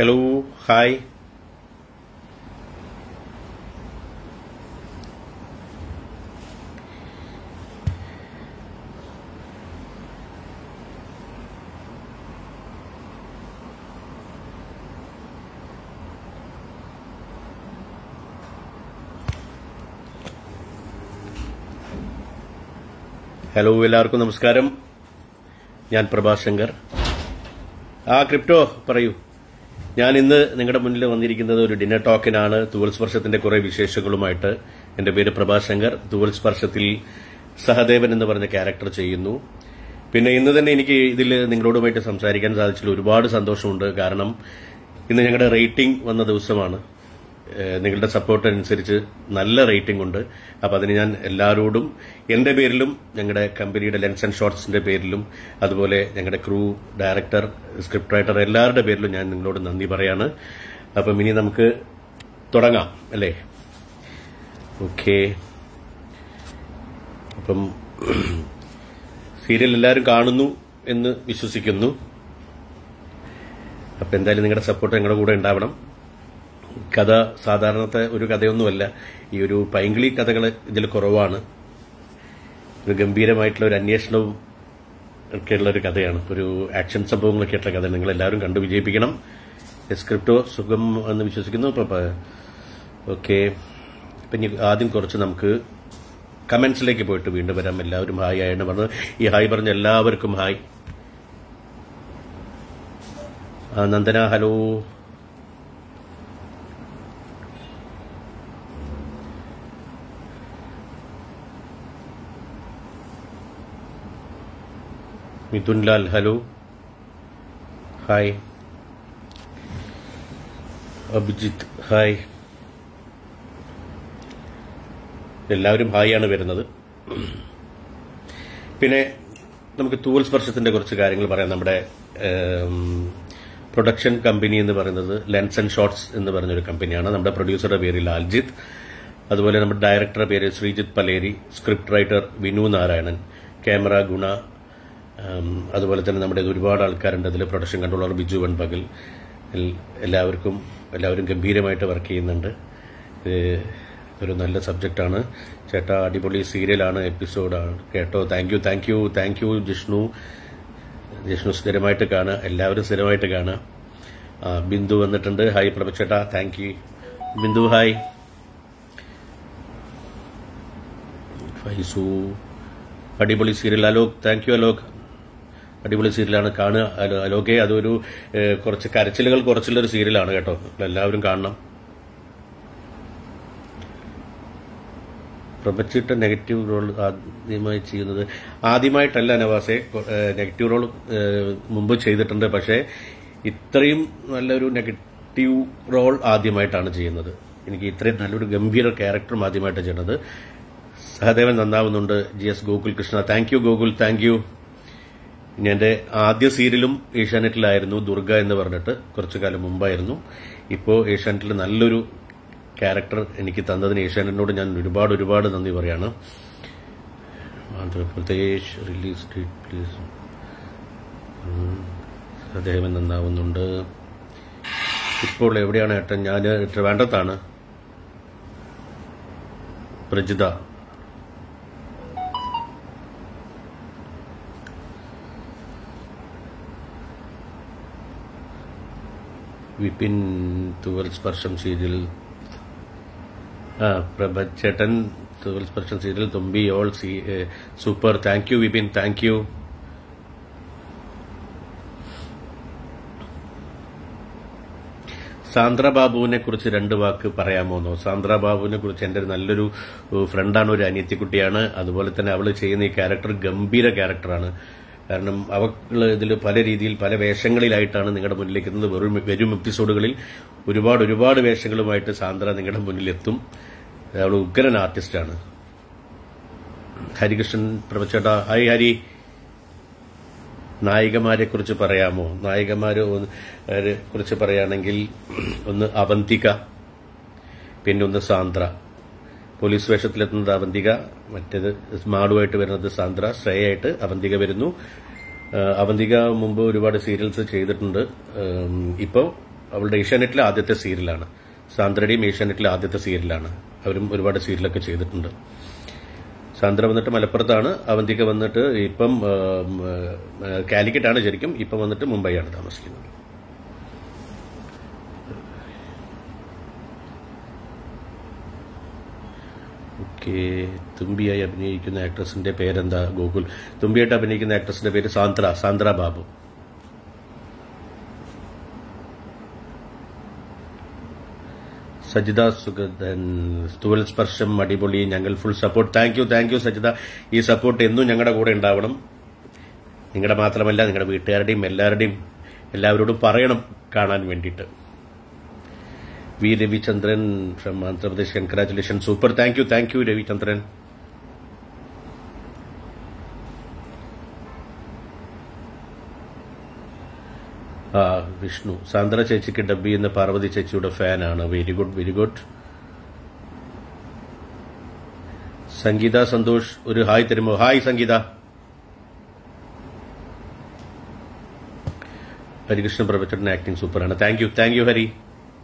hello hi hello എല്ലാവർക്കും നമസ്കാരം ഞാൻ പ്രഭാസ് ശങ്കർ ആ ക്രിപ്റ്റോ പറയൂ ഞാൻ ഇന്ന് നിങ്ങളുടെ മുന്നിൽ വന്നിരിക്കുന്നത് ഒരു ഡിന്നർ ടോക്കിനാണ് തൂവൽ സ്പർശത്തിന്റെ കുറെ വിശേഷങ്ങളുമായിട്ട് എന്റെ പേര് പ്രഭാസ് ശങ്കർ തൂവൽ സ്പർശത്തിൽ സഹദേവൻ എന്ന് പറഞ്ഞ ക്യാരക്ടർ ചെയ്യുന്നു പിന്നെ ഇന്ന് തന്നെ എനിക്ക് ഇതിൽ നിങ്ങളോടുമായിട്ട് സംസാരിക്കാൻ സാധിച്ചതിൽ ഒരുപാട് സന്തോഷമുണ്ട് കാരണം ഇന്ന് ഞങ്ങളുടെ റേറ്റിംഗ് വന്ന ദിവസമാണ് ഏഹ് നിങ്ങളുടെ സപ്പോർട്ട് അനുസരിച്ച് നല്ല റേറ്റിംഗ് ഉണ്ട് അപ്പൊ അതിന് ഞാൻ എല്ലാവരോടും എന്റെ പേരിലും ഞങ്ങളുടെ കമ്പനിയുടെ ലെൻസ് ആൻഡ് ഷോർട്സിന്റെ പേരിലും അതുപോലെ ഞങ്ങളുടെ ക്രൂ ഡയറക്ടർ സ്ക്രിപ്റ്റ് റൈറ്റർ എല്ലാവരുടെ പേരിലും ഞാൻ നിങ്ങളോട് നന്ദി പറയാണ് അപ്പം ഇനി നമുക്ക് തുടങ്ങാം അല്ലേ ഓക്കെ അപ്പം സീരിയൽ എല്ലാവരും കാണുന്നു എന്ന് വിശ്വസിക്കുന്നു അപ്പം എന്തായാലും നിങ്ങളുടെ സപ്പോർട്ട് ഞങ്ങളുടെ കൂടെ ഉണ്ടാവണം കഥ സാധാരണത്തെ ഒരു കഥയൊന്നുമല്ല ഈ ഒരു പൈങ്കിളി കഥകൾ ഇതിൽ കുറവാണ് ഒരു ഗംഭീരമായിട്ടുള്ള ഒരു അന്വേഷണവും ഒക്കെയുള്ള ഒരു കഥയാണ് ഒരു ആക്ഷൻ സംഭവങ്ങളൊക്കെ ആയിട്ടുള്ള കഥ നിങ്ങൾ എല്ലാവരും കണ്ടു വിജയിപ്പിക്കണം സ്ക്രിപ്റ്റോ സുഖം എന്ന് വിശ്വസിക്കുന്നു ഓക്കെ ഇപ്പം ഇനി ആദ്യം കുറച്ച് നമുക്ക് കമന്റ്സിലേക്ക് പോയിട്ട് വീണ്ടും വരാം എല്ലാവരും ഹായ് ആയെന്ന് പറഞ്ഞു ഈ ഹായ് പറഞ്ഞ എല്ലാവർക്കും ഹായ് ആ, Nandana hello Mithun Lal hello hi Abhijith hi എല്ലാവരും ഹായ് ആണ് വരുന്നത് പിന്നെ നമുക്ക് തൂവൽ സ്പർശത്തിന്റെ കുറച്ച് കാര്യങ്ങൾ പറയാം നമ്മുടെ പ്രൊഡക്ഷൻ കമ്പനി എന്ന് പറയുന്നത് ലെൻസ് ആൻഡ് ഷോട്ട്സ് എന്ന് പറഞ്ഞൊരു കമ്പനിയാണ് നമ്മുടെ പ്രൊഡ്യൂസറുടെ പേര് ലാൽജിത്ത് അതുപോലെ നമ്മുടെ ഡയറക്ടറുടെ പേര് Sreejith Paleri script writer Vinu Narayanan camera Guna ഉം, അതുപോലെ തന്നെ നമ്മുടെ ഒരുപാട് ആൾക്കാരുണ്ട് അതിൽ പ്രൊഡക്ഷൻ കൺട്രോളർ ബിജു വൺപകൽ എൽ- എല്ലാവർക്കും എല്ലാവരും ഗംഭീരമായിട്ട് വർക്ക് ചെയ്യുന്നുണ്ട് ഇത് ഒരു നല്ല സബ്ജക്റ്റാണ് ചേട്ടാ അടിപൊളി സീരിയലാണ് എപ്പിസോഡാണ് കേട്ടോ thank you thank you thank you Jishnu Jishnu സ്ഥിരമായിട്ട് കാണുക എല്ലാവരും സ്ഥിരമായിട്ട് കാണുക ആ, ബിന്ദു വന്നിട്ടുണ്ട് ഹായ് പ്രഭച്ചേട്ടാ thank you Bindu hi Faisu അടിപൊളി serial Alok thank you Alok അടിപൊളി സീരിയലാണ് കാണുക അലോ- അലോകെ അതൊരു ഏഹ്, കുറച്ച് കരച്ചിലുകൾ കുറച്ചുള്ള ഒരു സീരിയലാണ് കേട്ടോ എല്ലാവരും കാണണം പ്രപഞ്ചിട്ട നെഗറ്റീവ് റോൾ ആദ്യമായി ചെയ്യുന്നത് ആദ്യമായിട്ടല്ല നവാസെ കൊ- ഏഹ്, നെഗറ്റീവ് റോൾ ഏഹ്, മുമ്പ് ചെയ്തിട്ടുണ്ട് പക്ഷേ ഇത്രയും നല്ലൊരു നെഗറ്റീവ് റോൾ ആദ്യമായിട്ടാണ് ചെയ്യുന്നത് എനിക്ക് ഇത്രയും നല്ലൊരു ഗംഭീര ക്യാരക്ടറും ആദ്യമായിട്ട് ചെയ്യുന്നത് സഹദേവൻ നന്നാവുന്നുണ്ട് G S Gokul Krishna thank you Gokul thank you ഇനി എന്റെ ആദ്യ സീരിയലും ഏഷ്യാനെറ്റിലായിരുന്നു ദുർഗ എന്ന് പറഞ്ഞിട്ട് കുറച്ചു കാലം മുമ്പായിരുന്നു ഇപ്പോൾ ഏഷ്യാനെറ്റിൽ നല്ലൊരു ക്യാരക്ടർ എനിക്ക് തന്നതിന് ഏഷ്യാനെറ്റിനോട് ഞാൻ ഒരുപാട് ഒരുപാട് നന്ദി പറയാണ് ആന്ധ്രാപ്രദേശ് റിലീസ് ഡേറ്റ് പ്ലീസ് അദ്ദേഹം നന്നാവുന്നുണ്ട് ഇപ്പോൾ എവിടെയാണ് ഏട്ടൻ ഞാൻ ട്രിവാൻഡ്രത്താണ് പ്രജിത വിപിൻ തുവൽ സ്പർശം സീരിയൽ ആ പ്രഭചേട്ടൻ തുവൽ സ്പർശം സീരിയൽ തുമ്പി ഓൾ സീ super thank you Vipin thank you Sandra ബാബുവിനെ കുറിച്ച് രണ്ട് വാക്ക് പറയാമോന്നോ സാന്ദ്ര ബാബുവിനെ കുറിച്ച് എൻ്റെ ഒരു നല്ലൊരു ഏഹ്, ഫ്രണ്ടാണ് ഒരു അനിയത്തിക്കുട്ടിയാണ് അതുപോലെ തന്നെ അവൾ ചെയ്യുന്ന ഈ ക്യാരക്ടർ ഗംഭീര ക്യാരക്ടറാണ് കാരണം അവൾ ഇതിൽ പല രീതിയിൽ പല വേഷങ്ങളിലായിട്ടാണ് നിങ്ങളുടെ മുന്നിലേക്ക് എത്തുന്നത് വെറും വരും എപ്പിസോഡുകളിൽ ഒരുപാട് ഒരുപാട് വേഷങ്ങളുമായിട്ട് സാന്ദ്ര നിങ്ങളുടെ മുന്നിലെത്തും അവൾ ഉഗ്രൻ ആർട്ടിസ്റ്റാണ് ഹരികൃഷ്ണൻ പ്രഭച്ചേട്ടാ ഹായ് ഹരി നായികമാരെ കുറിച്ച് പറയാമോ നായികമാരെ ഒന്ന് അവരെ കുറിച്ച് പറയുകയാണെങ്കിൽ ഒന്ന് അവന്തിക പിന്നെ ഒന്ന് സാന്ദ്ര പോലീസ് വേഷത്തിലെത്തുന്നത് അവന്തിക മറ്റേത് മാടുമായിട്ട് വരുന്നത് സാന്ദ്ര ശ്രേയായിട്ട് അവന്തിക വരുന്നു ആ, അവന്തിക മുമ്പ് ഒരുപാട് സീരിയൽസ് ചെയ്തിട്ടുണ്ട് ഇപ്പോൾ അവളുടെ ഏഷ്യാനെറ്റിലെ ആദ്യത്തെ സീരിയലാണ് സാന്ദ്രയുടെയും ഏഷ്യാനെറ്റിലെ ആദ്യത്തെ സീരിയലാണ് അവരും ഒരുപാട് സീരിയലൊക്കെ ചെയ്തിട്ടുണ്ട് സാന്ദ്ര വന്നിട്ട് മലപ്പുറത്താണ് അവന്തിക വന്നിട്ട് ഇപ്പം ഉം, ഏഹ്, കാലിക്കറ്റാണ് ശരിക്കും ഇപ്പം വന്നിട്ട് മുംബൈയാണ് താമസിക്കുന്നത് ഓക്കെ തുമ്പിയായി അഭിനയിക്കുന്ന ആക്ട്രസിന്റെ പേരെന്താ ഗൂഗിൾ തുമ്പിയായിട്ട് അഭിനയിക്കുന്ന ആക്ട്രസിന്റെ പേര് സാന്ദ്ര സാന്ദ്ര ബാബു സജിത സുഗതൻ തുവൽ സ്പർശം അടിപൊളി ഞങ്ങൾ full support thank you thank you Sajitha ഈ സപ്പോർട്ട് എന്നും ഞങ്ങളുടെ കൂടെ ഉണ്ടാവണം നിങ്ങളുടെ മാത്രമല്ല നിങ്ങളുടെ വീട്ടുകാരുടെയും എല്ലാവരുടെയും എല്ലാവരോടും പറയണം കാണാൻ വേണ്ടിയിട്ട് V Ravichandran from Andhra Pradesh congratulation super thank you thank U Ravichandran ആ വിഷ്ണു സാന്ദ്ര ചേച്ചിക്ക് ഡബ് ചെയ്യുന്ന പാർവതി ചേച്ചിയുടെ ഫാനാണ് വെരി ഗുഡ് വെരി ഗുഡ് സംഗീത സന്തോഷ് ഒരു ഹായ് തരുമോ ഹായ് സംഗീത ഹരികൃഷ്ണ പ്രഭച്ചേട്ടൻ ആക്ടിങ് സൂപ്പറാണ് thank you thank U Hari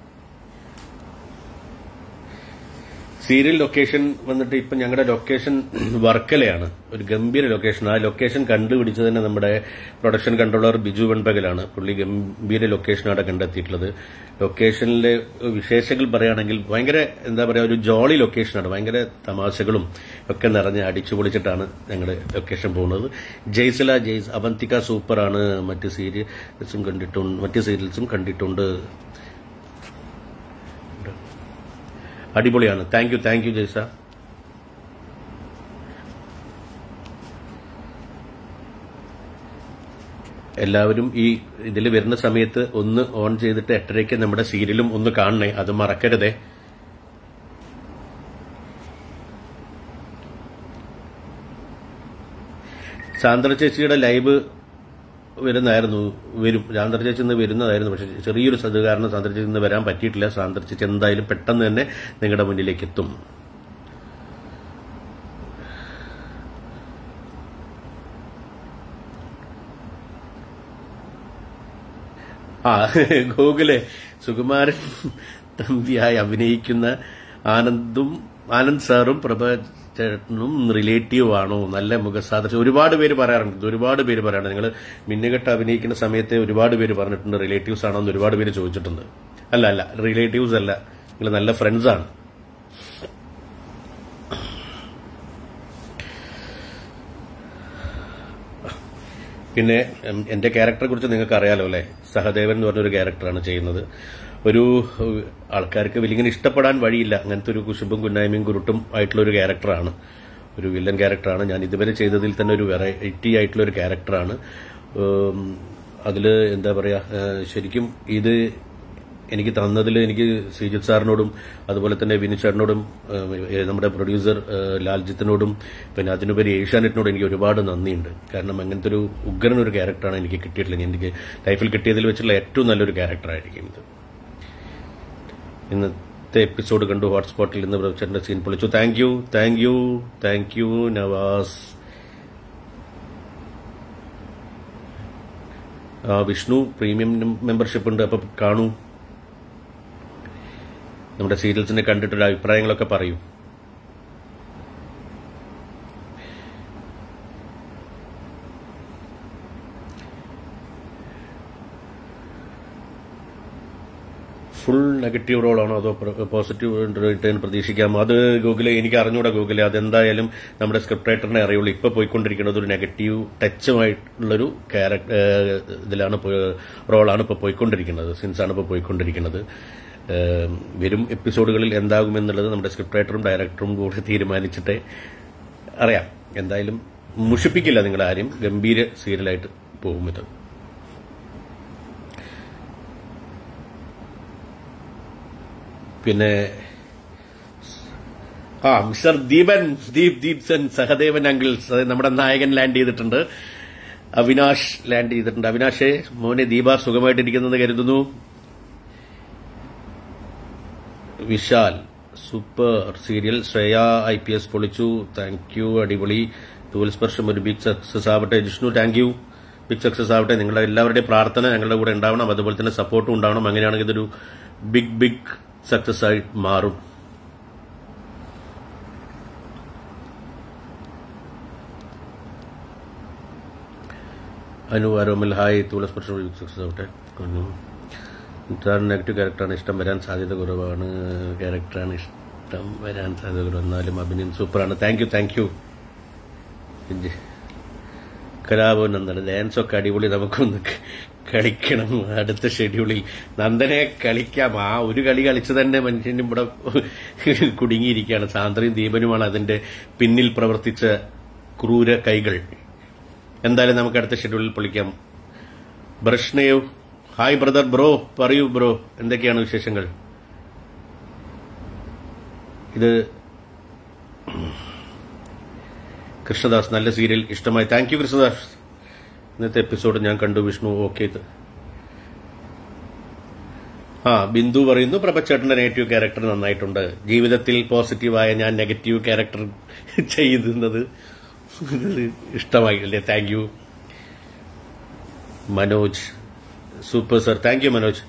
serial location വന്നിട്ട് ഇപ്പൊ ഞങ്ങളുടെ ലൊക്കേഷൻ വർക്കലയാണ് ഒരു ഗംഭീര ലൊക്കേഷൻ ആ ലൊക്കേഷൻ കണ്ടുപിടിച്ചത് തന്നെ നമ്മുടെ പ്രൊഡക്ഷൻ കൺട്രോളർ ബിജു വെൺപകലാണ് പുള്ളി ഗംഭീര ലൊക്കേഷനാണ് കണ്ടെത്തിയിട്ടുള്ളത് ലൊക്കേഷനിലെ വിശേഷങ്ങൾ പറയുകയാണെങ്കിൽ ഭയങ്കര എന്താ പറയുക ഒരു ജോളി ലൊക്കേഷനാണ് ഭയങ്കര തമാശകളും ഒക്കെ നിറഞ്ഞ് അടിച്ചു പൊളിച്ചിട്ടാണ് ഞങ്ങളുടെ ലൊക്കേഷൻ പോകുന്നത് ജയ്സല ജയ്സ് അവന്തിക സൂപ്പറാണ് മറ്റ് സീരിയൽസും കണ്ടിട്ടുണ്ട് മറ്റ് സീരിയൽസും കണ്ടിട്ടുണ്ട് അടിപൊളിയാണ് thank you thank you Jaisa എല്ലാവരും ഈ ഇതിൽ വരുന്ന സമയത്ത് ഒന്ന് ഓൺ ചെയ്തിട്ട് എട്ടരയ്ക്ക് നമ്മുടെ സീരിയലും ഒന്ന് കാണണേ അത് മറക്കരുതേ സാന്ദ്ര ചേച്ചിയുടെ ലൈവ് വരുന്നതായിരുന്നു വരും സാന്ദ്ര ചേച്ചി ഇന്ന് വരുന്നതായിരുന്നു പക്ഷെ ചെറിയൊരു സത് കാരണം സാന്ദ്ര ചേച്ചി ഇന്ന് വരാൻ പറ്റിയിട്ടില്ല സാന്ദ്ര ചേച്ചി എന്തായാലും പെട്ടെന്ന് തന്നെ നിങ്ങളുടെ മുന്നിലേക്ക് എത്തും ആ ഗൂഗിളെ സുകുമാരൻ തമ്പിയായി അഭിനയിക്കുന്ന ആനന്ദും ആനന്ദ് സാറും പ്രഭ ചേട്ടനും റിലേറ്റീവ് ആണോ നല്ല മുഖസാദൃശ്യം ഒരുപാട് പേര് പറയാറുണ്ട് ഒരുപാട് പേര് പറയാറുണ്ട് നിങ്ങൾ മിന്നുകെട്ട് അഭിനയിക്കുന്ന സമയത്ത് ഒരുപാട് പേര് പറഞ്ഞിട്ടുണ്ട് റിലേറ്റീവ്സ് ആണോ എന്ന് ഒരുപാട് പേര് ചോദിച്ചിട്ടുണ്ട് അല്ല അല്ല റിലേറ്റീവ്സ് അല്ല നിങ്ങൾ നല്ല ഫ്രണ്ട്സ് ആണ് പിന്നെ ഉം, എന്റെ ക്യാരക്ടറെ കുറിച്ച് നിങ്ങൾക്ക് അറിയാലോ അല്ലെ സഹദേവൻ എന്ന് പറഞ്ഞൊരു ക്യാരക്ടറാണ് ചെയ്യുന്നത് ഒരു ഉം, ആൾക്കാർക്ക് വലിയ ഇഷ്ടപ്പെടാൻ വഴിയില്ല അങ്ങനത്തെ ഒരു കുശുമ്പും കുന്നായ്മയും കുരുട്ടും ആയിട്ടുള്ള ഒരു ക്യാരക്ടറാണ് ഒരു വില്ലൻ ക്യാരക്ടറാണ് ഞാൻ ഇതുവരെ ചെയ്തതിൽ തന്നെ ഒരു വെറൈറ്റി ആയിട്ടുള്ള ഒരു ക്യാരക്ടറാണ് ഉം, അതില് എന്താ പറയാ ഏഹ്, ശരിക്കും ഇത് എനിക്ക് തന്നതിൽ എനിക്ക് ശ്രീജിത്ത് സാറിനോടും അതുപോലെ തന്നെ വിനു ചേട്ടനോടും ഏഹ്, നമ്മുടെ പ്രൊഡ്യൂസർ ഏഹ്, ലാൽജിത്തിനോടും പിന്നെ അതിനുപരി ഏഷ്യാനെറ്റിനോടും എനിക്ക് ഒരുപാട് നന്ദിയുണ്ട് കാരണം അങ്ങനത്തെ ഒരു ഉഗ്രൻ ഒരു ക്യാരക്ടറാണ് എനിക്ക് കിട്ടിയിട്ടുള്ളത് എനിക്ക് ലൈഫിൽ കിട്ടിയതിൽ വെച്ചുള്ള ഏറ്റവും നല്ലൊരു ക്യാരക്ടറായിരിക്കും ഇത് ഇന്നത്തെ എപ്പിസോഡ് കണ്ടു ഹോട്ട്സ്പോട്ടിൽ ഇന്ന് പ്രഭുചേട്ടന്റെ സീൻ പൊളിച്ചു thank you thank you thank you Navas ആ, വിഷ്ണു പ്രീമിയം മെമ്പർഷിപ്പ് ഉണ്ട് അപ്പൊ കാണൂ നമ്മുടെ സീരിയൽസിനെ കണ്ടിട്ടുള്ള അഭിപ്രായങ്ങളൊക്കെ പറയൂ ഫുൾ നെഗറ്റീവ് റോളാണോ അതോ പോസിറ്റീവ് റിട്ടേൺ പ്രതീക്ഷിക്കാമോ അത് ഗൂഗിളെ എനിക്ക് അറിഞ്ഞൂടാ ഗൂഗിളെ അതെന്തായാലും നമ്മുടെ സ്ക്രിപ്റ്റ് റൈറ്ററിനെ അറിയുള്ളൂ ഇപ്പൊ പോയിക്കൊണ്ടിരിക്കുന്നത് ഒരു നെഗറ്റീവ് ടച്ചുമായിട്ടുള്ളൊരു ക്യാരക്ടർ ഇതിലാണ് പോയി- റോളാണ് ഇപ്പോൾ പോയിക്കൊണ്ടിരിക്കുന്നത് സിൻസാണ് ഇപ്പോൾ പോയിക്കൊണ്ടിരിക്കുന്നത് ഏഹ് വരും എപ്പിസോഡുകളിൽ എന്താകുമെന്നുള്ളത് നമ്മുടെ സ്ക്രിപ്റ്റ് റൈറ്ററും ഡയറക്ടറും കൂടി തീരുമാനിച്ചിട്ടേ അറിയാം എന്തായാലും മുഷിപ്പിക്കില്ല നിങ്ങളാരും ഗംഭീര സീരിയലായിട്ട് പോകും ഇത് പിന്നെ ആ മിസ്റ്റർ ദീപൻ ദീപ് ദീപ്സൻ സഹദേവൻ അങ്കിൾസ് അതായത് നമ്മുടെ നായകൻ ലാൻഡ് ചെയ്തിട്ടുണ്ട് അവിനാഷ് ലാൻഡ് ചെയ്തിട്ടുണ്ട് അവിനാഷെ മോനെ ദീപ സുഖമായിട്ടിരിക്കുന്നത് കരുതുന്നു Vishal super serial Shreya I P S പൊളിച്ചു താങ്ക് യു അടിപൊളി തൂൽ സ്പർശം ഒരു ബിഗ് സക്സസ് ആവട്ടെ Jishnu thank you big success ആവട്ടെ നിങ്ങളുടെ എല്ലാവരുടെയും പ്രാർത്ഥന ഞങ്ങളുടെ കൂടെ ഉണ്ടാവണം അതുപോലെ തന്നെ സപ്പോർട്ടും ഉണ്ടാവണം അങ്ങനെയാണെങ്കിൽ ഇതൊരു ബിഗ് ബിഗ് സക്സസ് ആയി മാറും അനു ആരോമൽ ഹായ് തുളസ് പ്രശ്നം സക്സസ് ആവട്ടെ കൊന്നു സാർ നെഗറ്റീവ് ക്യാരക്ടറാണ് ഇഷ്ടം വരാൻ സാധ്യത കുറവാണ് ക്യാരക്ടറാണ് ഇഷ്ടം വരാൻ സാധ്യത കുറവ് എന്നാലും അഭിനയം സൂപ്പറാണ് thank you thank you Kalabhavan Nandana dance ഒക്കെ അടിപൊളി നമുക്കൊന്ന് ക- കളിക്കണം അടുത്ത ഷെഡ്യൂളിൽ നന്ദനെ കളിക്കാം ആ ഒരു കളി കളിച്ച് തന്നെ മനുഷ്യനും ഇവിടെ കുടുങ്ങിയിരിക്കുകയാണ് സാന്ദ്രയും ദീപനുമാണ് അതിന്റെ പിന്നിൽ പ്രവർത്തിച്ച ക്രൂര കൈകൾ എന്തായാലും നമുക്ക് അടുത്ത ഷെഡ്യൂളിൽ പൊളിക്കാം ബ്രഷ്ണേവ് ഹായ് ബ്രദർ ബ്രോ പറയൂ ബ്രോ എന്തൊക്കെയാണ് വിശേഷങ്ങൾ ഇത് കൃഷ്ണദാസ് നല്ല സീരിയൽ ഇഷ്ടമായി താങ്ക് യു കൃഷ്ണദാസ് ഇന്നത്തെ എപ്പിസോഡ് ഞാൻ കണ്ടു വിഷ്ണു ഓക്കെ ആ ബിന്ദു പറയുന്നു പ്രഭച്ചേട്ടന്റെ നെഗറ്റീവ് ക്യാരക്ടർ നന്നായിട്ടുണ്ട് ജീവിതത്തിൽ പോസിറ്റീവായ ഞാൻ നെഗറ്റീവ് ക്യാരക്ടർ ചെയ്യുന്നത് ഇഷ്ടമായി അല്ലേ thank you Manoj super sir thank you Manoj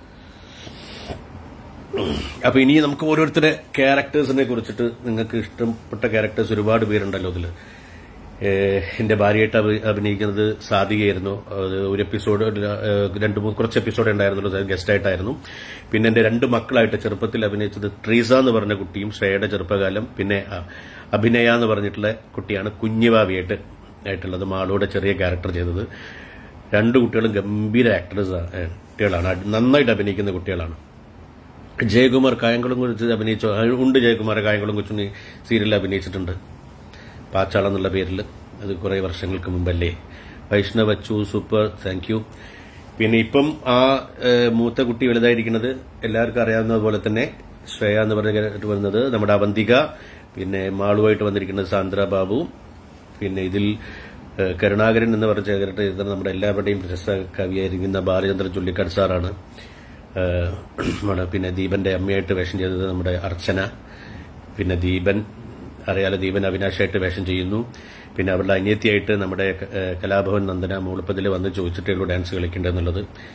അപ്പൊ ഇനി നമുക്ക് ഓരോരുത്തരുടെ ക്യാരക്ടേഴ്സിനെ കുറിച്ചിട്ട് നിങ്ങൾക്ക് ഇഷ്ടപ്പെട്ട ക്യാരക്ടേഴ്സ് ഒരുപാട് പേരുണ്ടല്ലോ ഇതിൽ എന്റെ ഭാര്യയായിട്ട് അഭി- അഭിനയിക്കുന്നത് സാധികയായിരുന്നു അത് ഒരു എപ്പിസോഡ് രണ്ട് മൂന്ന് കുറച്ച് എപ്പിസോഡ് ഉണ്ടായിരുന്നുള്ളൂ ഗസ്റ്റ് ആയിട്ടായിരുന്നു പിന്നെ എന്റെ രണ്ട് മക്കളായിട്ട് ചെറുപ്പത്തിൽ അഭിനയിച്ചത് ട്രീസ എന്ന് പറഞ്ഞ കുട്ടിയും ശ്രേയയുടെ ചെറുപ്പകാലം പിന്നെ ആ, അഭിനയ എന്ന് പറഞ്ഞിട്ടുള്ള കുട്ടിയാണ് കുഞ്ഞുവാവിയായിട്ട് ആയിട്ടുള്ളത് മാളോടെ ചെറിയ ക്യാരക്ടർ ചെയ്തത് രണ്ട് കുട്ടികളും ഗംഭീര ആക്ടേഴ്സ് കുട്ടികളാണ് അടി- നന്നായിട്ട് അഭിനയിക്കുന്ന കുട്ടികളാണ് ജയകുമാർ കായംകുളം കുറിച്ച് അഭിനയിച്ചു ആ, ഉണ്ട് ജയകുമാർ കായംകുളം കൊച്ചു സീരിയലിൽ അഭിനയിച്ചിട്ടുണ്ട് പാച്ചാളം എന്നുള്ള പേരിൽ അത് കുറെ വർഷങ്ങൾക്ക് മുമ്പല്ലേ Vaishnav Achu super thank you പിന്നെ ഇപ്പം ആ ഏഹ്, മൂത്ത കുട്ടി വലുതായിരിക്കുന്നത് എല്ലാവർക്കും അറിയാവുന്നത് പോലെ തന്നെ ശ്രേയ എന്ന് പറഞ്ഞ character വരുന്നത് നമ്മുടെ അവന്തിക പിന്നെ മാളുവായിട്ട് വന്നിരിക്കുന്നത് സാന്ദ്ര ബാബു പിന്നെ ഇതിൽ ഏഹ്, കരുണാകരൻ എന്ന് പറഞ്ഞ ക്യാരക്ടർ ചെയ്തത് നമ്മുടെ എല്ലാവരുടെയും പ്രശസ്ത കവിയായിരിക്കുന്ന ബാലചന്ദ്രൻ ചുള്ളിക്കാട് സാറാണ് ഏഹ്, നമ്മുടെ പിന്നെ ദീപന്റെ അമ്മയായിട്ട് വേഷം ചെയ്തത് നമ്മുടെ അർച്ചന പിന്നെ ദീപൻ അറിയാലോ ദീപൻ അവിനാശായിട്ട് വേഷം ചെയ്യുന്നു പിന്നെ അവരുടെ അനിയത്തിയായിട്ട് നമ്മുടെ ഏഹ്, കലാഭവൻ നന്ദന മൂളിപ്പതിൽ വന്ന് ചോദിച്ചിട്ടേ ഉള്ളൂ ഡാൻസ് കളിക്കേണ്ടതെന്നുള്ളത്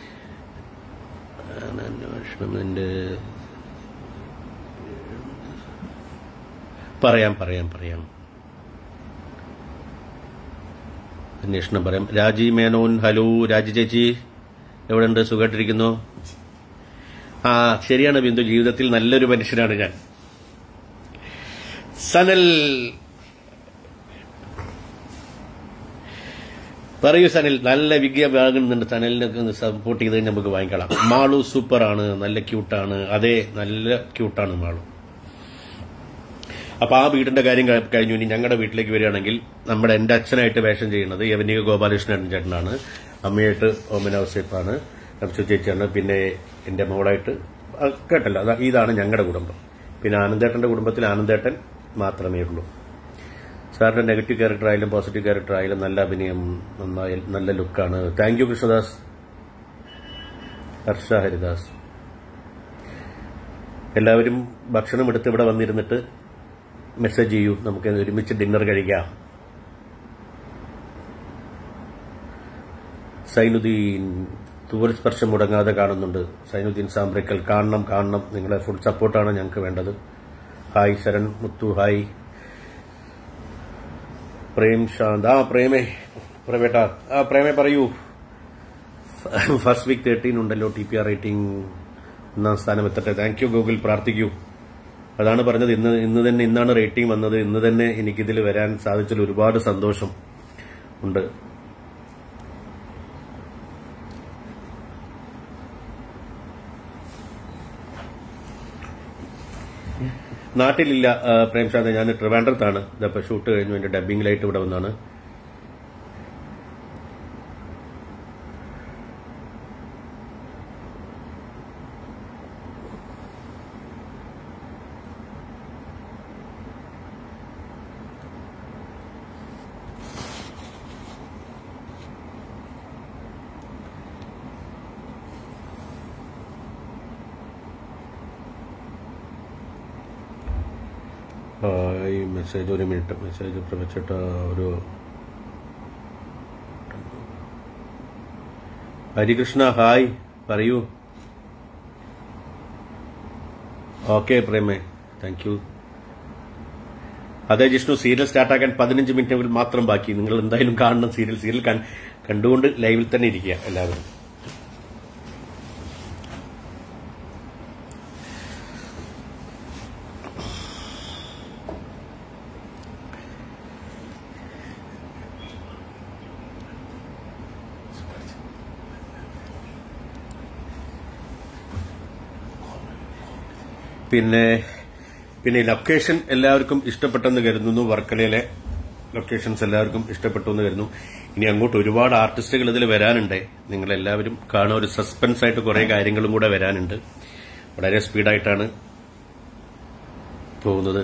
അന്വേഷണമെന്റെ പറയാം പറയാം പറയാം അന്വേഷണം പറയാം രാജി മേനോൻ ഹലോ രാജി ചേച്ചി എവിടെയുണ്ട് സുഖമായിട്ടിരിക്കുന്നു ആ ശരിയാണ് ബിന്ദു ജീവിതത്തിൽ നല്ലൊരു മനുഷ്യനാണ് ഞാൻ സനൽ പറയൂ സനൽ നല്ല വിദ്യ വാങ്ങുന്നുണ്ട് സനലിനൊക്കെ സപ്പോർട്ട് ചെയ്ത് കഴിഞ്ഞാൽ നമുക്ക് വാങ്ങിക്കളാം മാളു സൂപ്പറാണ് നല്ല ക്യൂട്ടാണ് അതെ നല്ല ക്യൂട്ടാണ് മാളു അപ്പൊ ആ വീടിന്റെ കാര്യം ക- കഴിഞ്ഞു ഇനി ഞങ്ങളുടെ വീട്ടിലേക്ക് വരികയാണെങ്കിൽ നമ്മുടെ എന്റെ അച്ഛനായിട്ട് വേഷം ചെയ്യുന്നത് യവനിക ഗോപാലകൃഷ്ണൻ ചേട്ടനാണ് അമ്മയായിട്ട് ഓമന ഔസേപ്പാണ് അംശു ചേച്ചിയാണ് പിന്നെ എന്റെ മോളായിട്ട് ആ, കേട്ടല്ലോ അതാ ഇതാണ് ഞങ്ങളുടെ കുടുംബം പിന്നെ ആനന്ദേട്ടന്റെ കുടുംബത്തിൽ ആനന്ദേട്ടൻ മാത്രമേ ഉള്ളൂ സാറിന്റെ നെഗറ്റീവ് ക്യാരക്ടർ ആയാലും പോസിറ്റീവ് ക്യാരക്ടർ ആയാലും നല്ല അഭിനയം നന്നായി നല്ല ലുക്കാണ് താങ്ക് യു കൃഷ്ണദാസ് ഹർഷ ഹരിദാസ് എല്ലാവരും ഭക്ഷണം എടുത്ത് ഇവിടെ വന്നിരുന്നിട്ട് മെസ്സേജ് ചെയ്യൂ നമുക്ക് ഒരുമിച്ച് ഡിന്നർ കഴിക്കാം സൈനുദ്ദീൻ തൂവൽ സ്പർശം മുടങ്ങാതെ കാണുന്നുണ്ട് സൈനുദ്ദീൻ സാമ്പ്രക്കൽ കാണണം കാണണം നിങ്ങളെ ഫുൾ സപ്പോർട്ടാണ് ഞങ്ങൾക്ക് വേണ്ടത് ഹായ് ശരൺ മുത്തു ഹായ് പ്രേം ശാന്ത് ആ പ്രേമേ പ്രേമേട്ടാ ആ പ്രേമേ പറയൂ ഫസ്റ്റ് വീക്ക് തേർട്ടീൻ ഉണ്ടല്ലോ ടി പി ആർ റേറ്റിംഗ് ഒന്നാം സ്ഥാനം എത്തട്ടെ താങ്ക് യു ഗൂഗിൾ പ്രാർത്ഥിക്കൂ അതാണ് പറഞ്ഞത് ഇന്ന് ഇന്ന് തന്നെ ഇന്നാണ് റേറ്റിംഗ് വന്നത് ഇന്ന് തന്നെ എനിക്കിതിൽ വരാൻ സാധിച്ചതിൽ ഒരുപാട് സന്തോഷം ഉണ്ട് നാട്ടിലില്ല ആ, പ്രേംശാന്ത് ഞാൻ ട്രിവാൻഡ്രത്താണ് ഇതപ്പോൾ ഷൂട്ട് കഴിഞ്ഞു എന്റെ ഡബിങ്ങിലായിട്ട് ഇവിടെ വന്നാണ് ആ, ഈ മെസ്സേജ് ഒരു മിനിറ്റ് മെസ്സേജ് പ്രവച്ചിട്ട് ഒരു ഹരികൃഷ്ണ ഹായ് പറയൂ ഓക്കെ പ്രേമേ താങ്ക് യു അതെ ജിഷ്ണു സീരിയൽ സ്റ്റാർട്ടാക്കാൻ പതിനഞ്ച് മിനിറ്റ് മാത്രം ബാക്കി നിങ്ങൾ എന്തായാലും കാണണം സീരിയൽ സീരിയൽ കാൺ- കണ്ടുകൊണ്ട് ലൈവിൽ തന്നെ ഇരിക്കുക എല്ലാവരും പിന്നെ പിന്നെ ലൊക്കേഷൻ എല്ലാവർക്കും ഇഷ്ടപ്പെട്ടെന്ന് കരുതുന്നു വർക്കലയിലെ ലൊക്കേഷൻസ് എല്ലാവർക്കും ഇഷ്ടപ്പെട്ടു എന്ന് കരുതുന്നു ഇനി അങ്ങോട്ട് ഒരുപാട് ആർട്ടിസ്റ്റുകൾ ഇതിൽ വരാനുണ്ട് നിങ്ങൾ എല്ലാവരും കാണുക ഒരു സസ്പെൻസ് ആയിട്ട് കുറെ കാര്യങ്ങളും കൂടെ വരാനുണ്ട് വളരെ സ്പീഡായിട്ടാണ് പോകുന്നത്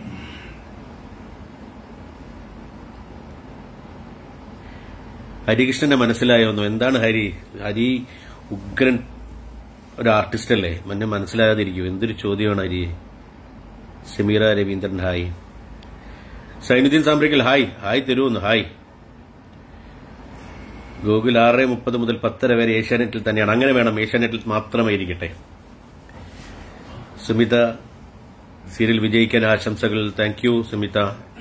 ഹരികൃഷ്ണനെ മനസ്സിലായോന്നു എന്താണ് ഹരി ഹരി ഉഗ്രൻ ഒരു ആർട്ടിസ്റ്റ് അല്ലേ എന്നെ മനസ്സിലാകാതിരിക്കും എന്തൊരു ചോദ്യമാണ് ഹരി സമീറ രവീന്ദ്രൻ ഹായ് സൈനുദ്ദീൻ സാമ്പ്രിക്കൽ ഹായ് ഹായ് തരുമെന്ന് ഹായ് ഗൂഗിൾ ആറ് മുപ്പത് മുതൽ പത്തര വരെ ഏഷ്യാനെറ്റിൽ തന്നെയാണ് അങ്ങനെ വേണം ഏഷ്യാനെറ്റിൽ മാത്രമേ ഇരിക്കട്ടെ സുമിത സീരിയൽ വിജയിക്കാൻ ആശംസകൾ താങ്ക് യു സുമിത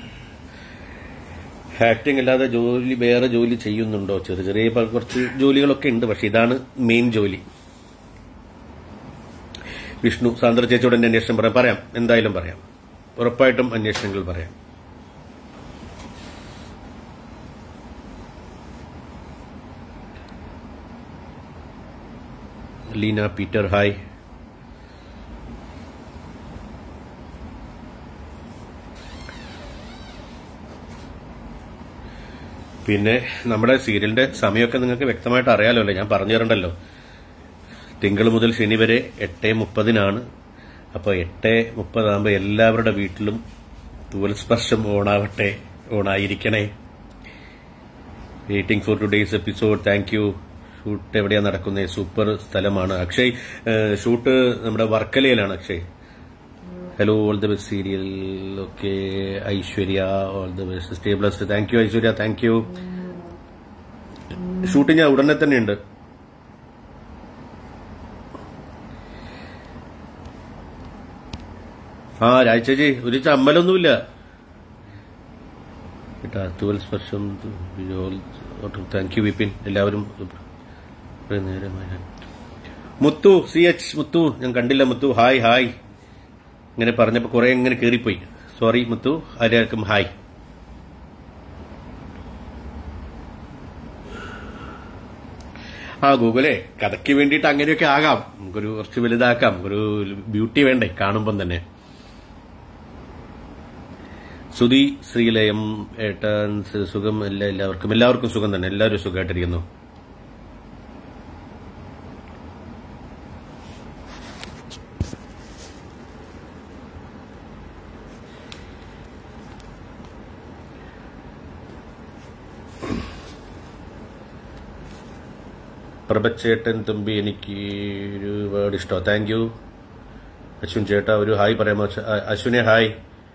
ആക്ടിംഗ് അല്ലാതെ ജോലി വേറെ ജോലി ചെയ്യുന്നുണ്ടോ ചെറിയ ചെറിയ പ- കുറച്ച് ജോലികളൊക്കെ ഉണ്ട് പക്ഷെ ഇതാണ് മെയിൻ ജോലി വിഷ്ണു സാന്ദ്ര ചേച്ചിയോട് എന്റെ അന്വേഷണം പറയാം പറയാം എന്തായാലും പറയാം ഉറപ്പായിട്ടും അന്വേഷണങ്ങൾ പറയാം ലീന പീറ്റർ ഹായ് പിന്നെ നമ്മുടെ സീരിയലിന്റെ സമയമൊക്കെ നിങ്ങൾക്ക് വ്യക്തമായിട്ട് അറിയാലോ അല്ലേ ഞാൻ പറഞ്ഞു തരണ്ടല്ലോ തിങ്കൾ മുതൽ ശനി വരെ എട്ട് മുപ്പതിനാണ് അപ്പോൾ എട്ട് മുപ്പതാകുമ്പോൾ എല്ലാവരുടെ വീട്ടിലും തൂവൽ സ്പർശം ഓണാവട്ടെ ഓണായിരിക്കണേ waiting for today's episode thank you shoot എവിടെയാ നടക്കുന്നത് സൂപ്പർ സ്ഥലമാണ് അക്ഷയ് ഏഹ്, ഷൂട്ട് നമ്മുടെ വർക്കലയിലാണ് Akshay hello all the best serial okay Aishwarya all the best stay blessed thank you Aishwarya thank you shooting ഉടനെ തന്നെ ഉണ്ട് ആ രാജേജി ഒരു ചമ്മലൊന്നുമില്ല കേട്ടാ ട്വൽവ് സ്പർശം താങ്ക് യു വിപിൻ എല്ലാവരും കുറെ നേരമായി മുത്തു സി എച്ച് മുത്തു ഞാൻ കണ്ടില്ല മുത്തു ഹായ് ഹായ് ഇങ്ങനെ പറഞ്ഞപ്പോ കുറെ ഇങ്ങനെ കയറിപ്പോയി സോറി മുത്തു ആര്യാർക്കും ഹായ് ആ ഗൂഗിളെ കഥയ്ക്ക് വേണ്ടിയിട്ട് അങ്ങനെയൊക്കെ ആകാം നമുക്കൊരു കുറച്ച് വലുതാക്കാം ഒരു ബ്യൂട്ടി വേണ്ടേ കാണുമ്പം തന്നെ സുധി ശ്രീലയം ഏട്ടൻ സുഖം എല്ലാ എല്ലാവർക്കും എല്ലാവർക്കും സുഖം തന്നെ എല്ലാവരും സുഖമായിട്ടിരിക്കുന്നു പ്രഭച്ചേട്ടൻ തുമ്പി എനിക്ക് ഒരുപാട് ഇഷ്ടമാണ് താങ്ക് യു അശ്വിൻ ചേട്ടാ ഒരു ഹായ് പറയാമോ അശ്വ- അ- അശ്വിനെ ഹായ്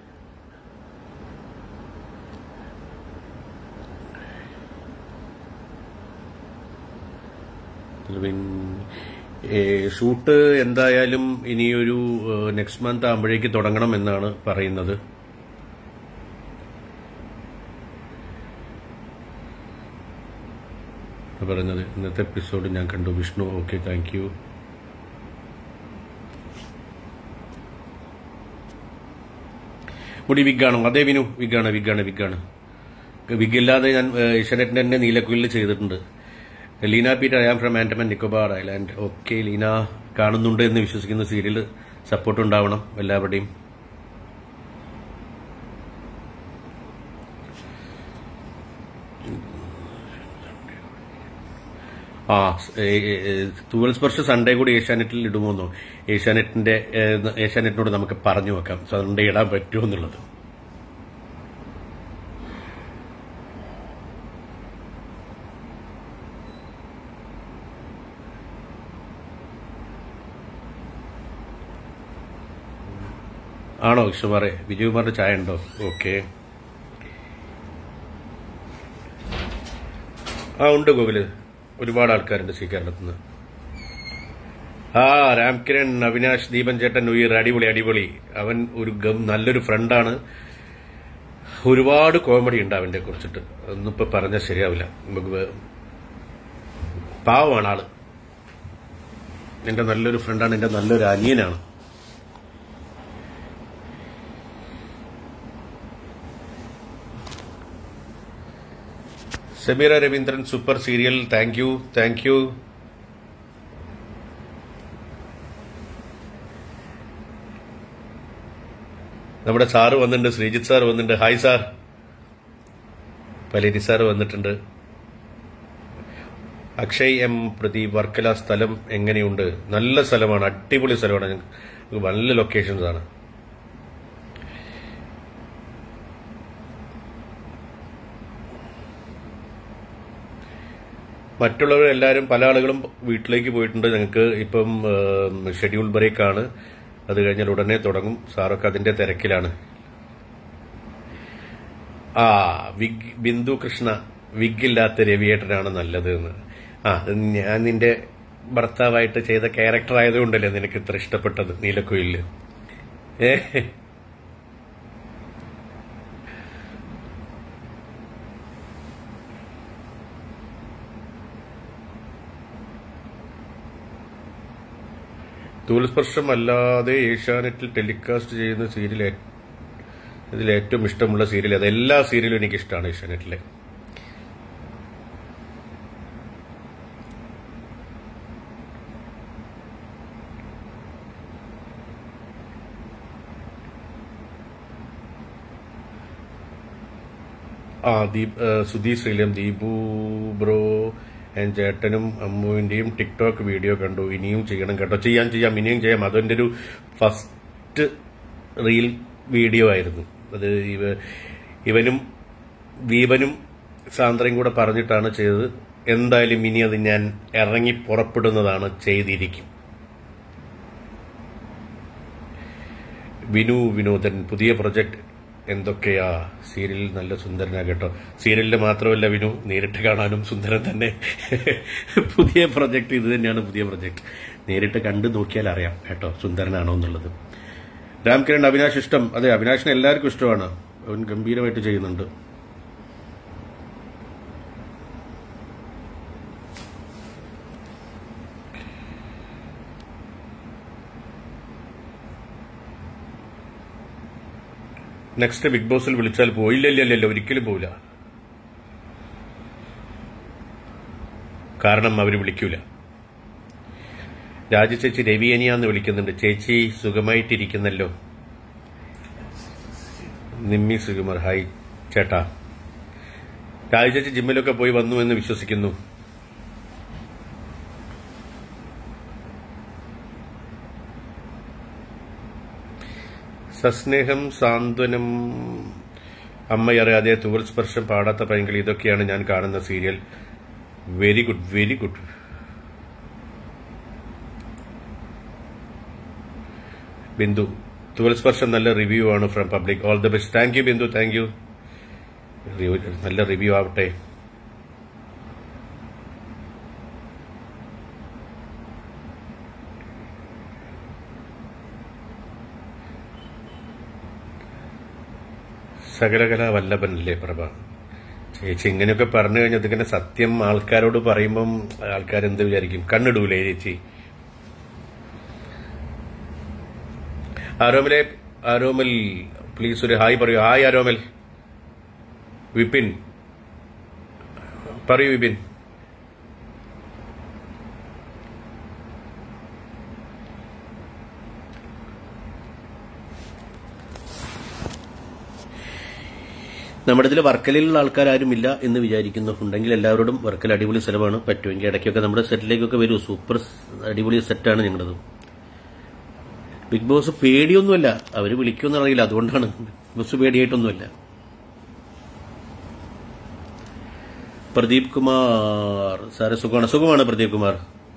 പിൻ- ഏ, ഷൂട്ട് എന്തായാലും ഇനിയൊരു നെക്സ്റ്റ് മന്ത് ആകുമ്പോഴേക്ക് തുടങ്ങണം എന്നാണ് പറയുന്നത് പറയുന്നത് ഇന്നത്തെ എപ്പിസോഡ് ഞാൻ കണ്ടു വിഷ്ണു ഓക്കെ താങ്ക് യു മുടി വിഗാണോ അതെ വിനു വിഗാണ് വിഗാണ് വിഗാണ് വിഗ് ഇല്ലാതെ ഞാൻ ഏഷ്യാനെറ്റിന്റെ തന്നെ നീലക്കുയിലിൽ ചെയ്തിട്ടുണ്ട് Leena Peter I am from Andaman Nicobar island okay Leena കാണുന്നുണ്ട് എന്ന് വിശ്വസിക്കുന്ന സീരിയൽ സപ്പോർട്ട് ഉണ്ടാവണം എല്ലാവരുടെയും ആ തൂവൽ സ്പർശ സൺഡേ കൂടി ഏഷ്യാനെറ്റിൽ ഇടുമോന്നോ ഏഷ്യാനെറ്റിന്റെ ഏഹ്, ഏഷ്യാനെറ്റിനോട് നമുക്ക് പറഞ്ഞു വെക്കാം സൺഡേ ഇടാൻ പറ്റുമോ എന്നുള്ളത് ആണോ വിശ്വകുമാറെ വിജയകുമാറിന്റെ ചായ ഉണ്ടോ ഓക്കെ ആ ഉണ്ട് ഗോകുല് ഒരുപാട് ആൾക്കാരുണ്ട് സ്വീകരണത്തിൽ നിന്ന് ആ രാംകിരൺ അവിനാഷ് ദീപൻ ചേട്ടൻ ഉയർ അടിപൊളി അടിപൊളി അവൻ ഒരു ഗം- നല്ലൊരു ഫ്രണ്ടാണ് ഒരുപാട് കോമഡി ഉണ്ട് അവന്റെ കുറിച്ചിട്ട് ഒന്നും ഇപ്പൊ പറഞ്ഞാൽ ശരിയാവില്ല നമുക്ക് പാവമാണ് ആള് എന്റെ നല്ലൊരു ഫ്രണ്ടാണ് എന്റെ നല്ലൊരു അനിയനാണ് Sameera Raveendran super serial thank you thank you നമ്മുടെ സാറ് വന്നിട്ടുണ്ട് ശ്രീജിത്ത് സാർ വന്നിട്ടുണ്ട് ഹായ് സാർ പലേരി സാർ വന്നിട്ടുണ്ട് അക്ഷയ് എം പ്രദീപ് വർക്കല സ്ഥലം എങ്ങനെയുണ്ട് നല്ല സ്ഥലമാണ് അടിപൊളി സ്ഥലമാണ് ഞങ്ങൾക്ക് നല്ല ലൊക്കേഷൻസ് ആണ് മറ്റുള്ളവർ എല്ലാവരും പല ആളുകളും വീട്ടിലേക്ക് പോയിട്ടുണ്ട് ഞങ്ങൾക്ക് ഇപ്പം ഷെഡ്യൂൾ ബ്രേക്ക് ആണ് അത് കഴിഞ്ഞാൽ ഉടനെ തുടങ്ങും സാറൊക്കെ അതിന്റെ തിരക്കിലാണ് ആ വിഗ് ബിന്ദു കൃഷ്ണ വിഗില്ലാത്ത രവിയേട്ടനാണ് നല്ലത് എന്ന് ആ അത് ഞാൻ നിന്റെ ഭർത്താവായിട്ട് ചെയ്ത ക്യാരക്ടർ ആയതുകൊണ്ടല്ലേ നിനക്ക് ഇത്ര ഇഷ്ടപ്പെട്ടത് നീലക്കുയില് ഏ തൂൽസ്പർശം അല്ലാതെ ഏഷ്യാനെറ്റിൽ ടെലികാസ്റ്റ് ചെയ്യുന്ന സീരിയൽ ഏ- ഇതിൽ ഏറ്റവും ഇഷ്ടമുള്ള സീരിയൽ അത് എല്ലാ സീരിയലും എനിക്ക് ഇഷ്ടമാണ് ഏഷ്യാനെറ്റിലെ ആ ദീപ് ആ, സുധി ശ്രീലം ദീപു ബ്രോ ഞാൻ ചേട്ടനും അമ്മുവിന്റെയും ടിക്ടോക്ക് വീഡിയോ കണ്ടു ഇനിയും ചെയ്യണം കേട്ടോ ചെയ്യാൻ ചെയ്യാം ഇനിയും ചെയ്യാം അതെന്റെ ഒരു ഫസ്റ്റ് റീൽ വീഡിയോ ആയിരുന്നു അത് ഇവ ഇവനും ദീപനും സാന്ദ്രയും കൂടെ പറഞ്ഞിട്ടാണ് ചെയ്തത് എന്തായാലും ഇനി അത് ഞാൻ ഇറങ്ങി പുറപ്പെടുന്നതാണ് ചെയ്തിരിക്കും വിനു വിനോദൻ പുതിയ പ്രൊജക്ട് എന്തൊക്കെയാ സീരിയൽ നല്ല സുന്ദരനാ കേട്ടോ സീരിയലിൽ മാത്രമല്ല വിനു നേരിട്ട് കാണാനും സുന്ദരൻ തന്നെ പുതിയ പ്രൊജക്ട് ഇത് തന്നെയാണ് പുതിയ പ്രൊജക്ട് നേരിട്ട് കണ്ടു നോക്കിയാൽ അറിയാം കേട്ടോ സുന്ദരനാണോ എന്നുള്ളത് രാംകിരൺ അവിനാശ് ഇഷ്ടം അതെ അവിനാശിന് എല്ലാവർക്കും ഇഷ്ടമാണ് അവൻ ഗംഭീരമായിട്ട് ചെയ്യുന്നുണ്ട് നെക്സ്റ്റ് ബിഗ് ബോസിൽ വിളിച്ചാൽ പോയില്ലല്ലോ ഒരിക്കലും പോവില്ല കാരണം അവർ വിളിക്കൂല രാജ ചേച്ചി രവിയനിയാന്ന് വിളിക്കുന്നുണ്ട് ചേച്ചി സുഖമായിട്ടിരിക്കുന്നല്ലോ നിമ്മി സുകുമാർ ഹായ് ചേട്ടാ രാജ ചേച്ചി ജിമ്മിലൊക്കെ പോയി വന്നു എന്ന് വിശ്വസിക്കുന്നു സസ്നേഹം സാന്ത്വനം അമ്മയറിയാതെ തൂവൽ സ്പർശം പാടാത്ത പൈങ്കിളി ഇതൊക്കെയാണ് ഞാൻ കാണുന്ന serial very good very good Bindu Thooval Sparsham നല്ല റിവ്യൂ ആണ് from public all the best thank you Bindu thank you നല്ല റിവ്യൂ ആവട്ടെ സകലകല വല്ലഭനല്ലേ പ്രഭ ചേച്ചി ഇങ്ങനെയൊക്കെ പറഞ്ഞു കഴിഞ്ഞാൽ ഇതിങ്ങനെ സത്യം ആൾക്കാരോട് പറയുമ്പം ആൾക്കാരെന്ത് വിചാരിക്കും കണ്ണിടൂലേ ചേച്ചി ആരോമലെ ആരോമൽ പ്ലീസ് ഒരു ഹായ് പറയൂ ഹായ് ആരോമൽ വിപിൻ പറയൂ വിപിൻ നമ്മുടെ ഇതിൽ വർക്കലയിലുള്ള ആൾക്കാരും എന്ന് വിചാരിക്കുന്നു ഉണ്ടെങ്കിൽ എല്ലാവരോടും വർക്കൽ അടിപൊളി സ്ഥലമാണ് പറ്റുമെങ്കിൽ ഇടയ്ക്കൊക്കെ നമ്മുടെ സെറ്റിലേക്കൊക്കെ വരൂ സൂപ്പർ അടിപൊളി സെറ്റാണ് ഞങ്ങളുടേത് ബിഗ് ബോസ് പേടിയൊന്നുമല്ല അവര് വിളിക്കുമെന്ന് അറിയില്ല അതുകൊണ്ടാണ് ബിഗ് ബോസ് പേടിയായിട്ടൊന്നുമല്ല പ്രദീപ് കുമാർ സാറെ സുഖമാണ് സുഖമാണ് പ്രദീപ് കുമാർ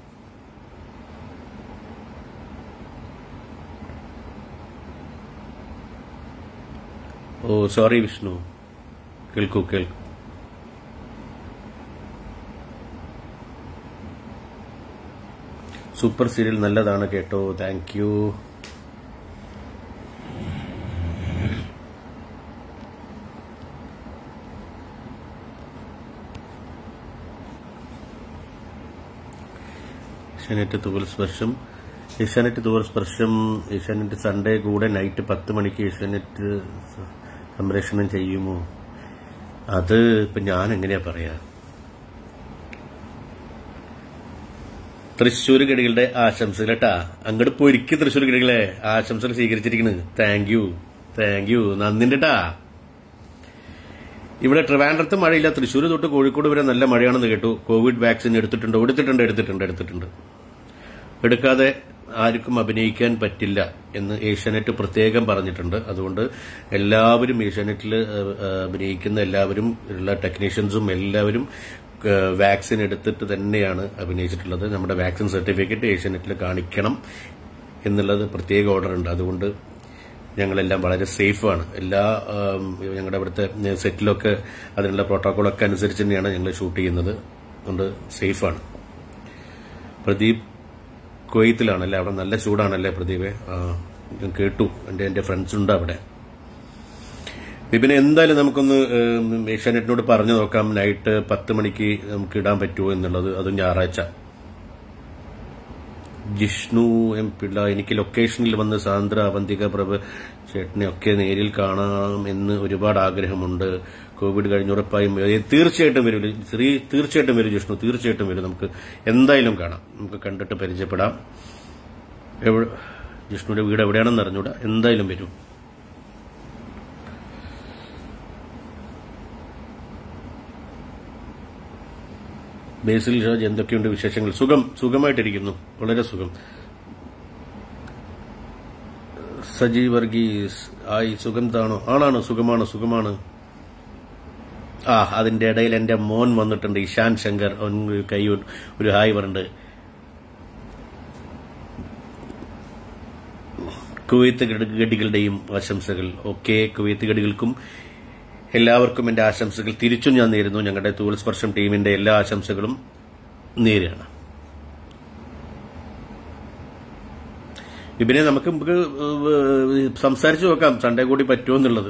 ഓ സോറി വിഷ്ണു കേൾക്കൂ കേൾക്കൂ സൂപ്പർ സീരിയൽ നല്ലതാണ് കേട്ടോ താങ്ക് യു ഏഷ്യാനെറ്റ് തൂവൽ സ്പർശം ഏഷ്യാനെറ്റ് തൂവൽ സ്പർശം ഏഷ്യാനെറ്റ് സൺഡേ കൂടെ നൈറ്റ് പത്ത് മണിക്ക് ഏഷ്യാനെറ്റ് സംപ്രേഷണം ചെയ്യുമോ അത് ഇപ്പൊ ഞാൻ എങ്ങനെയാ പറയാ തൃശ്ശൂർ ഗഡികളുടെ ആശംസകൾ കേട്ടാ അങ്ങോട്ട് പൊരിക്ക് തൃശ്ശൂർ ഗഡികളെ ആശംസകൾ സ്വീകരിച്ചിരിക്കുന്നത് താങ്ക് യു താങ്ക് യു നന്ദിന്റെ ട്ടാ ഇവിടെ ട്രിവാൻഡ്രത്ത് മഴയില്ല തൃശ്ശൂർ തൊട്ട് കോഴിക്കോട് വരെ നല്ല മഴയാണെന്ന് കേട്ടു കോവിഡ് വാക്സിൻ എടുത്തിട്ടുണ്ട് എടുത്തിട്ടുണ്ട് എടുത്തിട്ടുണ്ട് എടുത്തിട്ടുണ്ട് എടുക്കാതെ ആർക്കും അഭിനയിക്കാൻ പറ്റില്ല എന്ന് ഏഷ്യാനെറ്റ് പ്രത്യേകം പറഞ്ഞിട്ടുണ്ട് അതുകൊണ്ട് എല്ലാവരും ഏഷ്യാനെറ്റിൽ അഭിനയിക്കുന്ന എല്ലാവരും ഉള്ള ടെക്നീഷ്യൻസും എല്ലാവരും ഏഹ്, വാക്സിൻ എടുത്തിട്ട് തന്നെയാണ് അഭിനയിച്ചിട്ടുള്ളത് നമ്മുടെ വാക്സിൻ സർട്ടിഫിക്കറ്റ് ഏഷ്യാനെറ്റിൽ കാണിക്കണം എന്നുള്ളത് പ്രത്യേക ഓർഡർ ഉണ്ട് അതുകൊണ്ട് ഞങ്ങളെല്ലാം വളരെ സേഫാണ് എല്ലാ ആം, ഞങ്ങളുടെ അവിടുത്തെ സെറ്റിലൊക്കെ അതിനുള്ള പ്രോട്ടോക്കോളൊക്കെ അനുസരിച്ച് തന്നെയാണ് ഞങ്ങൾ ഷൂട്ട് ചെയ്യുന്നത് അതുകൊണ്ട് സേഫാണ് പ്രദീപ് കുവൈത്തിലാണല്ലേ അവിടെ നല്ല ചൂടാണല്ലേ പ്രദീപെ ആ, ഞാൻ കേട്ടു എൻ്റെ എൻ്റെ ഫ്രണ്ട്സ് ഉണ്ട് അവിടെ വിപിനെ എന്തായാലും നമുക്കൊന്ന് ഏം, ഏഷ്യാനെറ്റിനോട് പറഞ്ഞു നോക്കാം നൈറ്റ് പത്ത് മണിക്ക് നമുക്ക് ഇടാൻ പറ്റുമോ എന്നുള്ളത് അതും ഞായറാഴ്ച ജിഷ്ണു എം പിള്ള എനിക്ക് ലൊക്കേഷനിൽ വന്ന് സാന്ദ്ര അവന്തിക പ്രഭ ചേട്ടനെ ഒക്കെ നേരിൽ കാണാം എന്ന് ഒരുപാട് ആഗ്രഹമുണ്ട് കോവിഡ് കഴിഞ്ഞ് ഉറപ്പായും ഏ, തീർച്ചയായിട്ടും വരും ശ്രീ തീർച്ചയായിട്ടും വരും ജിഷ്ണു തീർച്ചയായിട്ടും വരും നമുക്ക് എന്തായാലും കാണാം നമുക്ക് കണ്ടിട്ട് പരിചയപ്പെടാം എവിടെ ജിഷ്ണുവിന്റെ വീട് എവിടെയാണെന്ന് അറിഞ്ഞൂടാ എന്തായാലും വരും ബേസിൽ ഷാജ് എന്തൊക്കെയുണ്ട് വിശേഷങ്ങൾ സുഖം സുഖമായിട്ടിരിക്കുന്നു വളരെ സുഖം സജി വർഗീസ് ആയി സുഖം താണോ ആണാണ് സുഖമാണ് സുഖമാണ് ആ അതിന്റെ ഇടയിൽ എന്റെ മോൻ വന്നിട്ടുണ്ട് ഇഷാൻ ശങ്കർ അവൻ ഒരു കൈ ഒരു ഹായ് പറഞ്ഞിട്ട് കുവൈത്ത് ഗഡികളുടെയും ആശംസകൾ ഓക്കെ കുവൈത്ത് ഗഡികൾക്കും എല്ലാവർക്കും എന്റെ ആശംസകൾ തിരിച്ചും ഞാൻ നേരുന്നു ഞങ്ങളുടെ തൂവൽ സ്പർശം ടീമിന്റെ എല്ലാ ആശംസകളും നേരാണ് ഇവനെ നമുക്ക് നമുക്ക് ഏഹ് സംസാരിച്ചു നോക്കാം സൺഡേ കൂടി പറ്റുമോ എന്നുള്ളത്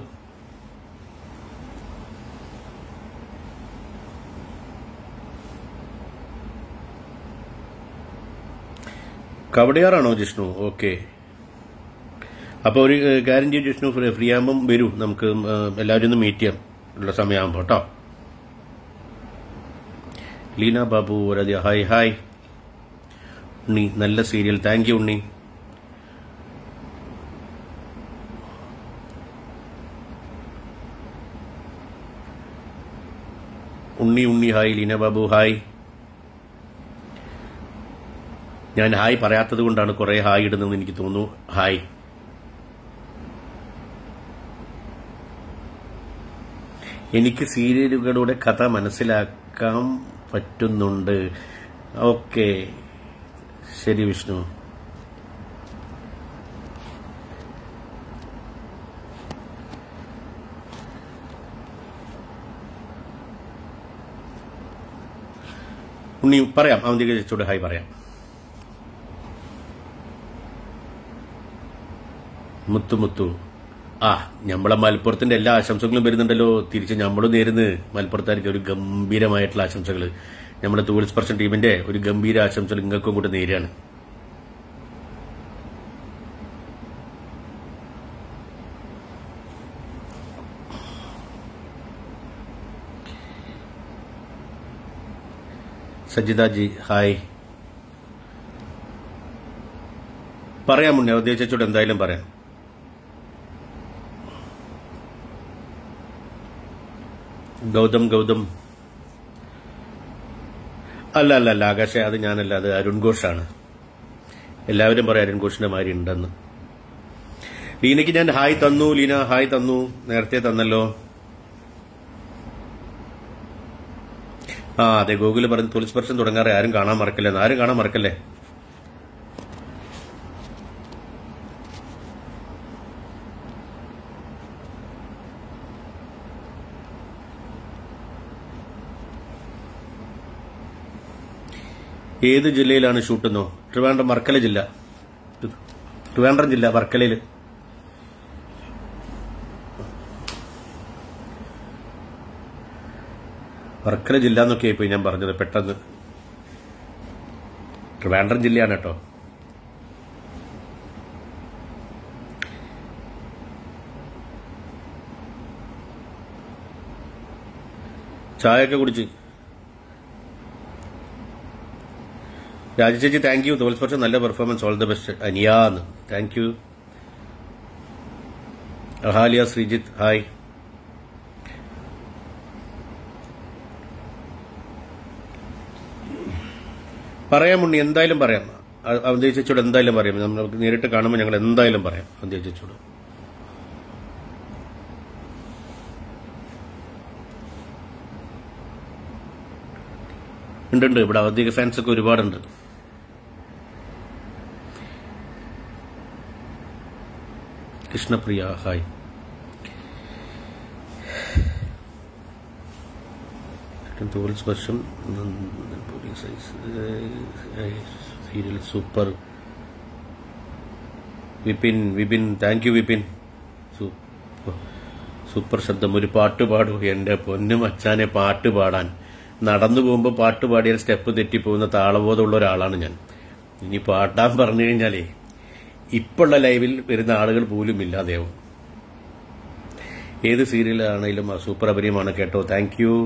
കവടിയാറാണോ ജിഷ്ണു ഓക്കെ അപ്പോൾ ഒരു ഏഹ്, കാര്യം ചെയ്യും ജിഷ്ണു ഫ്രീ ഫ്രീ ആകുമ്പം വരൂ നമുക്ക് ഏഹ്, എല്ലാവരും ഒന്ന് മീറ്റ് ചെയ്യാം ഉള്ള സമയമാകുമ്പോൾ കേട്ടോ ലീന ബാബു വരദ്യ ഹായ് ഹായ് ഉണ്ണി നല്ല serial thank you Unni Unni Unni hi Leena Babu hi ഞാൻ ഹായ് പറയാത്തത് കൊണ്ടാണ് കുറെ ഹായ് ഇടുന്നതെന്ന് എനിക്ക് തോന്നുന്നു ഹായ് എനിക്ക് സീരിയലുകളുടെ കഥ മനസ്സിലാക്കാൻ പറ്റുന്നുണ്ട് ഓക്കെ ശരി വിഷ്ണു ഉണ്ണി പറയാം അവന്തിക ചേച്ചിയോട് ഹായ് പറയാം മുത്തു മുത്തു ആ നമ്മളെ മലപ്പുറത്തിന്റെ എല്ലാ ആശംസകളും വരുന്നുണ്ടല്ലോ തിരിച്ച് നമ്മളും നേരുന്ന് മലപ്പുറത്തായിരിക്കും ഒരു ഗംഭീരമായിട്ടുള്ള ആശംസകൾ നമ്മുടെ തൂവൽ സ്പർശൻ ടീമിന്റെ ഒരു ഗംഭീര ആശംസകൾ നിങ്ങൾക്കും കൂടെ നേരാണ് സജിത ജി ഹായ് പറയാം മുന്നേ ഉദ്ദേശിച്ചോട് എന്തായാലും പറയാം ഗൗതം ഗൗതം അല്ല അല്ല അല്ല ആകാശെ അത് ഞാനല്ല അത് അരുൺ ഘോഷാണ് എല്ലാവരും പറയും അരുൺ ഘോഷിന്റെ മാതിരി ഉണ്ടെന്ന് ലീനയ്ക്ക് ഞാൻ ഹായ് തന്നു ലീന ഹായ് തന്നു നേരത്തെ തന്നല്ലോ ആ അതെ ഗൂഗിൾ പറഞ്ഞ് തുളിസ്പർശം തുടങ്ങാറെ ആരും കാണാൻ മറക്കല്ലേ ആരും കാണാൻ മറക്കല്ലേ ഏത് ജില്ലയിലാണ് ഷൂട്ടെന്നോ ട്രിവാൻഡ്രം വർക്കല ജില്ല ട്രിവാൻഡ്രം ജില്ല വർക്കലയിൽ വർക്കല ജില്ല എന്നൊക്കെ ഇപ്പൊ ഞാൻ പറഞ്ഞത് പെട്ടെന്ന് ട്രിവാൻഡ്രം ജില്ലയാണ് കേട്ടോ ചായയൊക്കെ കുടിച്ച് രാജ ചേച്ചി താങ്ക് യു തോൽസ് പക്ഷെ നല്ല പെർഫോമൻസ് ഓൾ ദ ബെസ്റ്റ് അനിയാന്ന് thank you Ahalia Sreejith hi പറയാം ഉണ്ണി എന്തായാലും പറയാം അവന്തി ചേച്ചിയോട് എന്തായാലും പറയാം നമുക്ക് നേരിട്ട് കാണുമ്പോൾ ഞങ്ങൾ എന്തായാലും പറയാം അവന്തി ചേച്ചിയോട് ഉണ്ട് ഉണ്ട് ഇവിടെ അവധിക ഫാൻസ് ഒക്കെ ഒരുപാടുണ്ട് Krishnapriya hi Thooval Sparsham serial super Vipin Vipin thank you Vipin super super ശബ്ദം ഒരു പാട്ട് പാടൂ എന്റെ പൊന്നും അച്ഛാനെ പാട്ട് പാടാൻ നടന്നു പോകുമ്പോൾ പാട്ട് പാടിയാൽ സ്റ്റെപ്പ് തെറ്റിപ്പോകുന്ന താളബോധമുള്ള ഒരാളാണ് ഞാൻ ഇനി പാട്ടാൻ പറഞ്ഞു കഴിഞ്ഞാലേ ഇപ്പോഴുള്ള ലൈവിൽ വരുന്ന ആളുകൾ പോലും ഇല്ലാതെയാവും ഏത് സീരിയലാണെങ്കിലും ആ സൂപ്പർ അഭിനയമാണ് കേട്ടോ thank you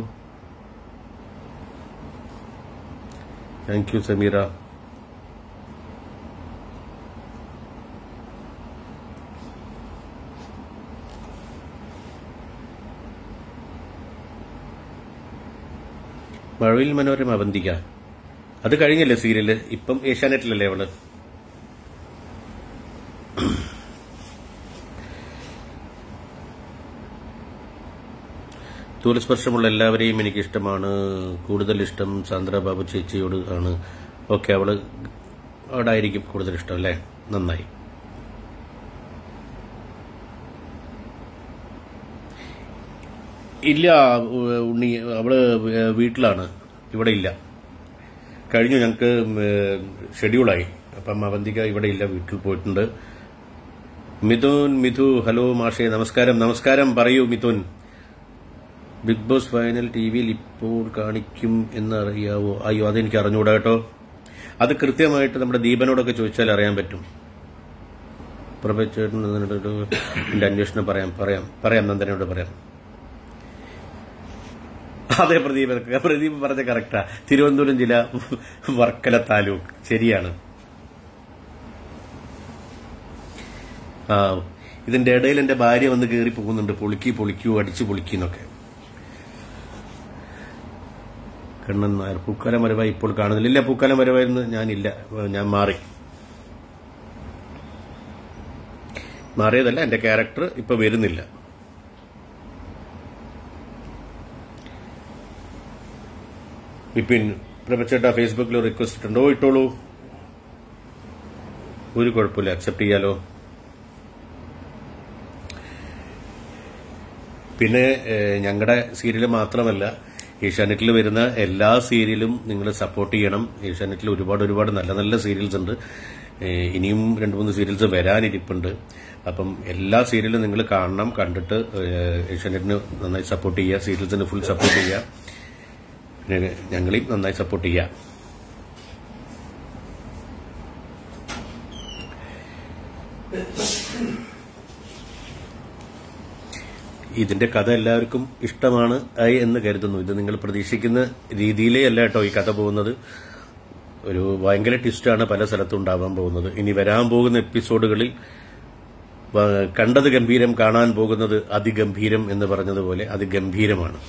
thank you Sameera Mazhavil Manorama Avanthika അത് കഴിഞ്ഞല്ലേ സീരിയല് ഇപ്പം ഏഷ്യാനെറ്റിലല്ലേ അവള് തൂലസ്പർശമുള്ള എല്ലാവരെയും എനിക്ക് ഇഷ്ടമാണ് കൂടുതൽ ഇഷ്ടം സാന്ദ്രബാബു ചേച്ചിയോട് ആണ് ഓക്കെ അവള് അവിടെ ആയിരിക്കും കൂടുതൽ ഇഷ്ടം അല്ലേ നന്നായി ഇല്ല ഉണ്ണി അവള് വീട്ടിലാണ് ഇവിടെ ഇല്ല കഴിഞ്ഞു ഞങ്ങൾക്ക് ഷെഡ്യൂളായി അപ്പം അവന്തിക ഇവിടെ ഇല്ല വീട്ടിൽ പോയിട്ടുണ്ട് മിഥുൻ മിഥു ഹലോ മാഷേ നമസ്കാരം നമസ്കാരം പറയൂ Mithun Bigg Boss final T വിയിൽ ഇപ്പോൾ കാണിക്കും എന്നറിയാവോ അയ്യോ അതെനിക്ക് അറിഞ്ഞുകൂടാ കേട്ടോ അത് കൃത്യമായിട്ട് നമ്മുടെ ദീപനോടൊക്കെ ചോദിച്ചാൽ അറിയാൻ പറ്റും പ്രഭചേട്ടൻ എന്റെ അന്വേഷണം പറയാം പറയാം പറയാം നന്ദനോട് പറയാം അതെ പ്രദീപ് പ്രദീപ് പറഞ്ഞ കറക്റ്റാ തിരുവനന്തപുരം ജില്ല വർക്കല താലൂക്ക് ശരിയാണ് ആ ഇതിന്റെ ഇടയിൽ എന്റെ ഭാര്യ വന്ന് കയറി പോകുന്നുണ്ട് പൊളിക്കി പൊളിക്കൂ അടിച്ചു പൊളിക്കുന്നൊക്കെ കണ്ണൻ നായർ പൂക്കാലം വരവായി ഇപ്പോൾ കാണുന്നില്ല ഇല്ല പൂക്കാലം വരവായിരുന്നു ഞാനില്ല ഞാൻ മാറി മാറിയതല്ല എന്റെ ക്യാരക്ടർ ഇപ്പൊ വരുന്നില്ല വിപിൻ പ്രഭച്ചേട്ട ഫേസ്ബുക്കിൽ റിക്വസ്റ്റ് ഇട്ടുണ്ടോ ഇട്ടോളൂ ഒരു കുഴപ്പമില്ല അക്സെപ്റ്റ് ചെയ്യാലോ പിന്നെ ഞങ്ങളുടെ സീരിയൽ മാത്രമല്ല ഏഷ്യാനെറ്റിൽ വരുന്ന എല്ലാ സീരിയലും നിങ്ങൾ സപ്പോർട്ട് ചെയ്യണം ഏഷ്യാനെറ്റിൽ ഒരുപാട് ഒരുപാട് നല്ല നല്ല സീരിയൽസ് ഉണ്ട് ഇനിയും രണ്ട് മൂന്ന് സീരിയൽസ് വരാനിരിപ്പുണ്ട് അപ്പം എല്ലാ സീരിയലും നിങ്ങൾ കാണണം കണ്ടിട്ട് ഏഷ്യാനെറ്റിന് നന്നായി സപ്പോർട്ട് ചെയ്യുക സീരിയൽസിന് ഫുൾ സപ്പോർട്ട് ചെയ്യുക പിന്നെ ഞങ്ങളെയും നന്നായി സപ്പോർട്ട് ചെയ്യാം ഇതിന്റെ കഥ എല്ലാവർക്കും ഇഷ്ടമാണ് ആയി എന്ന് കരുതുന്നു ഇത് നിങ്ങൾ പ്രതീക്ഷിക്കുന്ന രീതിയിലേ അല്ല കേട്ടോ ഈ കഥ പോകുന്നത് ഒരു ഭയങ്കര ട്വിസ്റ്റാണ് പല സ്ഥലത്തും ഉണ്ടാവാൻ പോകുന്നത് ഇനി വരാൻ പോകുന്ന എപ്പിസോഡുകളിൽ കണ്ടത് ഗംഭീരം കാണാൻ പോകുന്നത് അതിഗംഭീരം എന്ന് പറഞ്ഞതുപോലെ അതിഗംഭീരമാണ്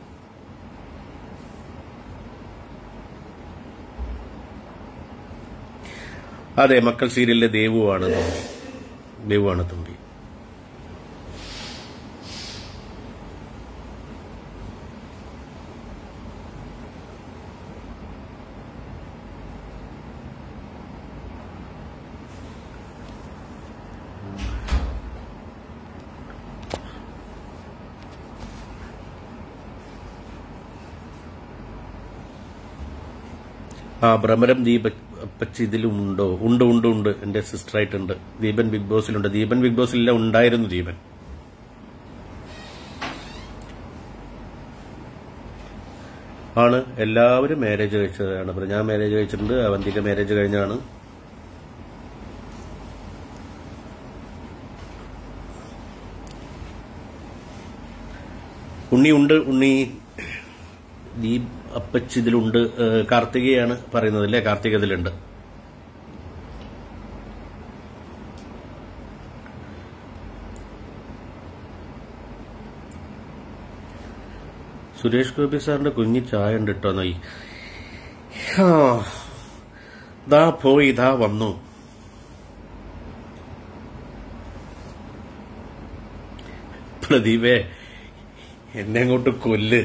അതെ മക്കൾ സീരിയലിലെ ദേവുവാണ് തമ്പി ദേവുവാണ് തമ്പി ആ ഭ്രമരം ദീപ അപ്പച്ചി ഇതിലും ഉണ്ടോ ഉണ്ട് ഉണ്ട് ഉണ്ട് എന്റെ സിസ്റ്ററായിട്ടുണ്ട് ദീപൻ ബിഗ് ബോസിലുണ്ട് ദീപൻ ബിഗ് ബോസിലില്ല ഉണ്ടായിരുന്നു ദീപൻ ആണ് എല്ലാവരും മാരേജ് കഴിച്ചതാണ് അപ്പൊ ഞാൻ മാരേജ് കഴിച്ചിട്ടുണ്ട് അവന്തിക മാരേജ് കഴിഞ്ഞാണ് ഉണ്ണി ഉണ്ട് ഉണ്ണി ദീപ് അപ്പച്ചി ഇതിലുണ്ട് ഏഹ് കാർത്തികയാണ് പറയുന്നത് അല്ലേ കാർത്തിക ഇതിലുണ്ട് സുരേഷ് ഗോപി സാറിന്റെ കുഞ്ഞി ചായ ഉണ്ട് കേട്ടോ നോയി ദാ പോയി ഇതാ വന്നു പ്രദീപേ എന്നെ അങ്ങോട്ട് കൊല്ല്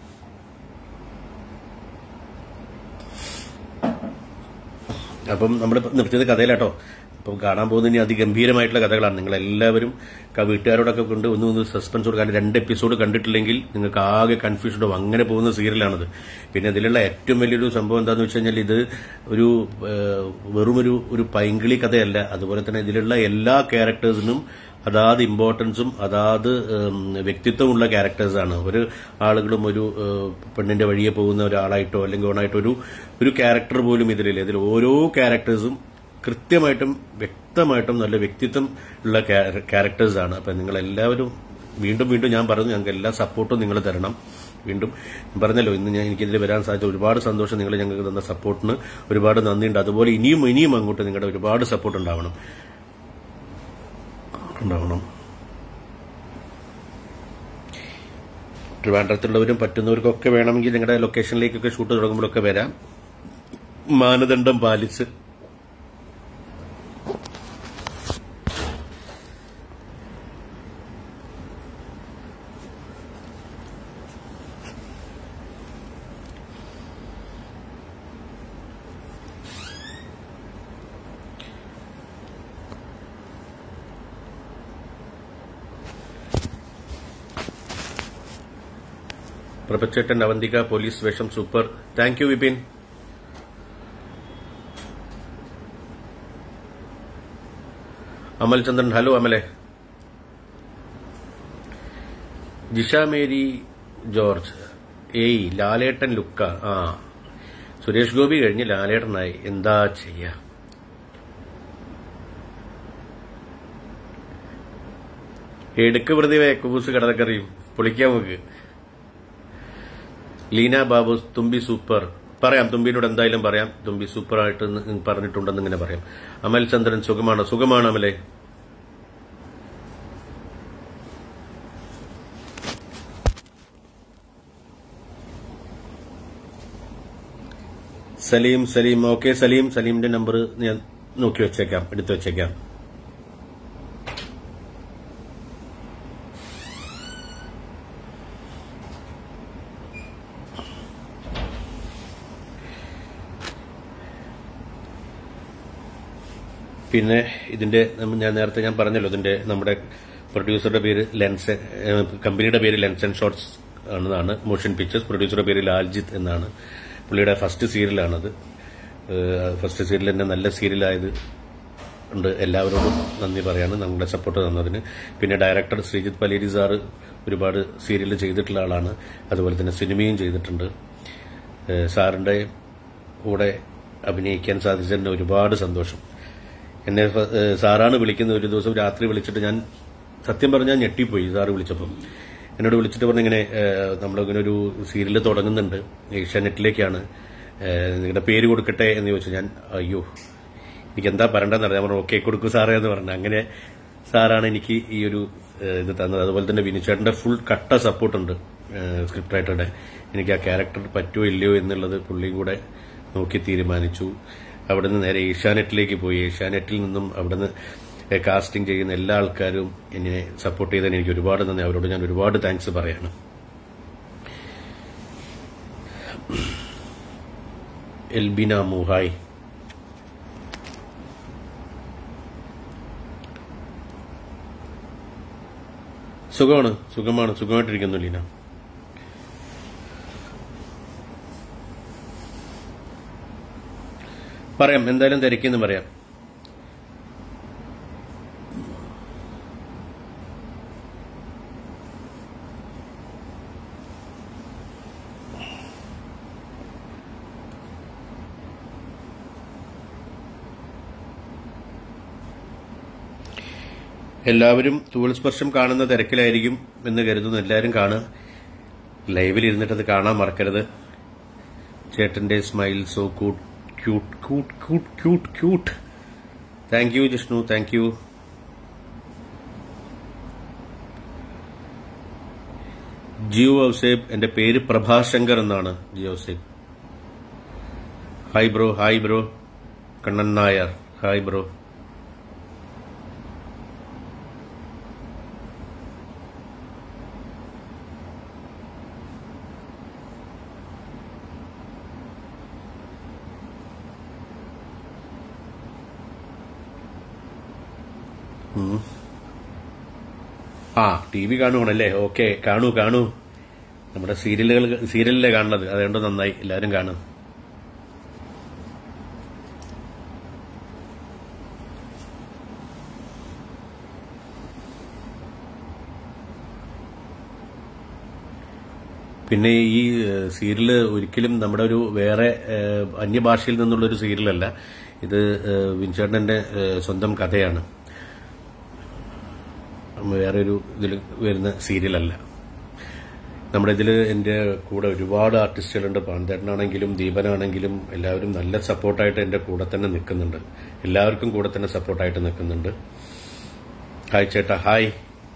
അപ്പം നമ്മൾ നിർത്തിയത് കഥയിലാട്ടോ അപ്പം കാണാൻ പോകുന്ന ഇനി അതിഗംഭീരമായിട്ടുള്ള കഥകളാണ് നിങ്ങൾ എല്ലാവരും ക- വീട്ടുകാരോടൊക്കെ കൊണ്ട് ഒന്ന് ഒന്ന് സസ്പെൻസ് കൊടുക്കാൻ രണ്ട് എപ്പിസോഡ് കണ്ടിട്ടില്ലെങ്കിൽ നിങ്ങൾക്ക് ആകെ കൺഫ്യൂഷൻ ആവും അങ്ങനെ പോകുന്ന സീരിയലാണിത് പിന്നെ ഇതിലുള്ള ഏറ്റവും വലിയൊരു സംഭവം എന്താണെന്ന് വെച്ച് കഴിഞ്ഞാൽ ഇത് ഒരു ഏഹ്, വെറും ഒരു ഒരു പൈങ്കിളി കഥയല്ല അതുപോലെ തന്നെ ഇതിലുള്ള എല്ലാ ക്യാരക്ടേഴ്സിനും അതാത് ഇമ്പോർട്ടൻസും അതാത് ഉം, വ്യക്തിത്വമുള്ള ക്യാരക്ടേഴ്സാണ് ഒരു ആളുകളും ഒരു ഏഹ്, പെണ്ണിന്റെ വഴിയെ പോകുന്ന ഒരാളായിട്ടോ അല്ലെങ്കിൽ ഓണായിട്ടോ ഒരു ഒരു ക്യാരക്ടർ പോലും ഇതിലില്ല ഇതിൽ ഓരോ ക്യാരക്ടേഴ്സും കൃത്യമായിട്ടും വ്യക്തമായിട്ടും നല്ല വ്യക്തിത്വം ഉള്ള ക്യാരക്ടേഴ്സാണ് അപ്പം നിങ്ങൾ എല്ലാവരും വീണ്ടും വീണ്ടും ഞാൻ പറഞ്ഞു ഞങ്ങൾക്ക് എല്ലാ സപ്പോർട്ടും നിങ്ങൾ തരണം വീണ്ടും ഞാൻ പറഞ്ഞല്ലോ ഇന്ന് ഞാൻ എനിക്കിതിൽ വരാൻ സാധിച്ച ഒരുപാട് സന്തോഷം നിങ്ങൾ ഞങ്ങൾക്ക് തന്ന സപ്പോർട്ടിന് ഒരുപാട് നന്ദിയുണ്ട് അതുപോലെ ഇനിയും ഇനിയും അങ്ങോട്ട് നിങ്ങളുടെ ഒരുപാട് സപ്പോർട്ട് ഉണ്ടാവണം ഉണ്ടാവണം ട്രിവാൻഡ്രത്തുള്ളവരും പറ്റുന്നവർക്കൊക്കെ വേണമെങ്കിൽ നിങ്ങളുടെ ലൊക്കേഷനിലേക്കൊക്കെ ഷൂട്ട് തുടങ്ങുമ്പോഴൊക്കെ വരാം മാനദണ്ഡം പാലിച്ച് പ്രഭച്ചേട്ടൻ അവന്തിക പോലീസ് വേഷം super thank you Vipin Amal Chandran hello അമലെ ജിഷ മേരി ജോർജ് ഏയ് ലാലേട്ടൻ ലുക്ക ആ സുരേഷ് ഗോപി കഴിഞ്ഞ് ലാലേട്ടനായി എന്താ ചെയ്യാ എടുക്ക് പ്രതിഭ കുബൂസ് കടലക്കറിയും പൊളിക്കാൻ നോക്ക് ലീന ബാബു തുമ്പി സൂപ്പർ പറയാം തുമ്പിനോട് എന്തായാലും പറയാം തുമ്പി സൂപ്പറായിട്ട് ന്ന് പറഞ്ഞിട്ടുണ്ടെന്ന് ഇങ്ങനെ പറയാം അമൽ ചന്ദ്രൻ സുഖമാണ് സുഖമാണ് അമലെ സലീം സലീം ഓക്കെ സലീം സലീമിന്റെ നമ്പർ ഞാൻ നോക്കി വെച്ചേക്കാം എടുത്തു വെച്ചേക്കാം പിന്നെ ഇതിന്റെ നമ്മ- ഞാൻ നേരത്തെ ഞാൻ പറഞ്ഞല്ലോ ഇതിന്റെ നമ്മുടെ പ്രൊഡ്യൂസറുടെ പേര് ലെൻസ് ഏഹ്, കമ്പനിയുടെ പേര് ലെൻസ് ആൻഡ് ഷോർട്സ് ആണെന്നാണ് മോഷൻ പിക്ചേഴ്സ് പ്രൊഡ്യൂസറുടെ പേര് ലാൽജിത്ത് എന്നാണ് പുള്ളിയുടെ ഫസ്റ്റ് സീരിയലാണത് ഏഹ്, ഫസ്റ്റ് സീരിയൽ തന്നെ നല്ല സീരിയലായത് ഉണ്ട് എല്ലാവരോടും നന്ദി പറയാണ് നമ്മുടെ സപ്പോർട്ട് തന്നതിന് പിന്നെ ഡയറക്ടർ ശ്രീജിത്ത് പലേരി സാറ് ഒരുപാട് സീരിയൽ ചെയ്തിട്ടുള്ള ആളാണ് അതുപോലെ തന്നെ സിനിമയും ചെയ്തിട്ടുണ്ട് ഏഹ്, സാറിന്റെ കൂടെ അഭിനയിക്കാൻ സാധിച്ചതിന് ഒരുപാട് സന്തോഷം എന്നെ ഫ- ഏഹ് സാറാണ് വിളിക്കുന്നത് ഒരു ദിവസം രാത്രി വിളിച്ചിട്ട് ഞാൻ സത്യം പറഞ്ഞാൽ ഞെട്ടിപ്പോയി സാറ് വിളിച്ചപ്പം എന്നോട് വിളിച്ചിട്ട് പറഞ്ഞിങ്ങനെ ഏഹ്, നമ്മളിങ്ങനെ ഒരു സീരിയൽ തുടങ്ങുന്നുണ്ട് ഏഷ്യാനെറ്റിലേക്കാണ് ഏഹ്, നിങ്ങളുടെ പേര് കൊടുക്കട്ടെ എന്ന് ചോദിച്ചു ഞാൻ അയ്യോ എനിക്ക് എന്താ പറയണ്ടെന്ന് അറിയാം പറഞ്ഞു ഓക്കെ കൊടുക്കൂ സാറേ എന്ന് പറഞ്ഞു അങ്ങനെ സാറാണ് എനിക്ക് ഈ ഒരു ഏഹ്, ഇത് തന്നത് അതുപോലെ തന്നെ വിനുചേട്ടന്റെ ഫുൾ കട്ട സപ്പോർട്ടുണ്ട് സ്ക്രിപ്റ്റ് റൈറ്ററുടെ എനിക്ക് ആ ക്യാരക്ടർ പറ്റുമോ ഇല്ലയോ എന്നുള്ളത് പുള്ളിയും കൂടെ നോക്കി തീരുമാനിച്ചു അവിടുന്ന് നേരെ ഏഷ്യാനെറ്റിലേക്ക് പോയി ഏഷ്യാനെറ്റിൽ നിന്നും അവിടുന്ന് കാസ്റ്റിംഗ് ചെയ്യുന്ന എല്ലാ ആൾക്കാരും എന്നെ സപ്പോർട്ട് ചെയ്തതിന് എനിക്ക് ഒരുപാട് നന്ദി അവരോട് ഞാൻ ഒരുപാട് താങ്ക്സ് പറയാണ് എൽബിന മുഹായ് സുഖമാണ് സുഖമാണ് സുഖമായിട്ടിരിക്കുന്നു ലീന പറയാം എന്തായാലും തിരക്കിന്ന് പറയാം എല്ലാവരും തൂവൽ സ്പർശം കാണുന്ന തിരക്കിലായിരിക്കും എന്ന് കരുതുന്നു എല്ലാവരും കാണുക ലൈവിൽ ഇരുന്നിട്ട് അത് കാണാൻ മറക്കരുത് ചേട്ടന്റെ smile so cute cute cute cute cute cute thank you Jishnu thank you Jio Ouseph എന്റെ പേര് പ്രഭാശങ്കർ എന്നാണ് Jio Ouseph hi bro hi bro Kannan Nair hi bro ആ ടി വി കാണുവാണല്ലേ ഓക്കെ കാണൂ കാണൂ നമ്മുടെ സീരിയലുകൾ സീരിയലിലെ കാണുന്നത് അതുകൊണ്ട് നന്നായി എല്ലാവരും കാണും പിന്നെ ഈ ഏഹ്, സീരിയല് ഒരിക്കലും നമ്മുടെ ഒരു വേറെ ഏഹ്, അന്യഭാഷയിൽ നിന്നുള്ള ഒരു സീരിയലല്ല ഇത് ഏഹ്, വിൻചേട്ടന്റെ ഏഹ്, സ്വന്തം കഥയാണ് വേറെ ഒരു ഇതിൽ വരുന്ന സീരിയലല്ല നമ്മുടെ ഇതിൽ എൻ്റെ കൂടെ ഒരുപാട് ആർട്ടിസ്റ്റുകളുണ്ട് പാന്തേട്ടനാണെങ്കിലും ദീപനാണെങ്കിലും എല്ലാവരും നല്ല സപ്പോർട്ടായിട്ട് എൻ്റെ കൂടെ തന്നെ നിൽക്കുന്നുണ്ട് എല്ലാവർക്കും കൂടെ തന്നെ സപ്പോർട്ടായിട്ട് നിൽക്കുന്നുണ്ട് ഹായ് ചേട്ടാ ഹായ്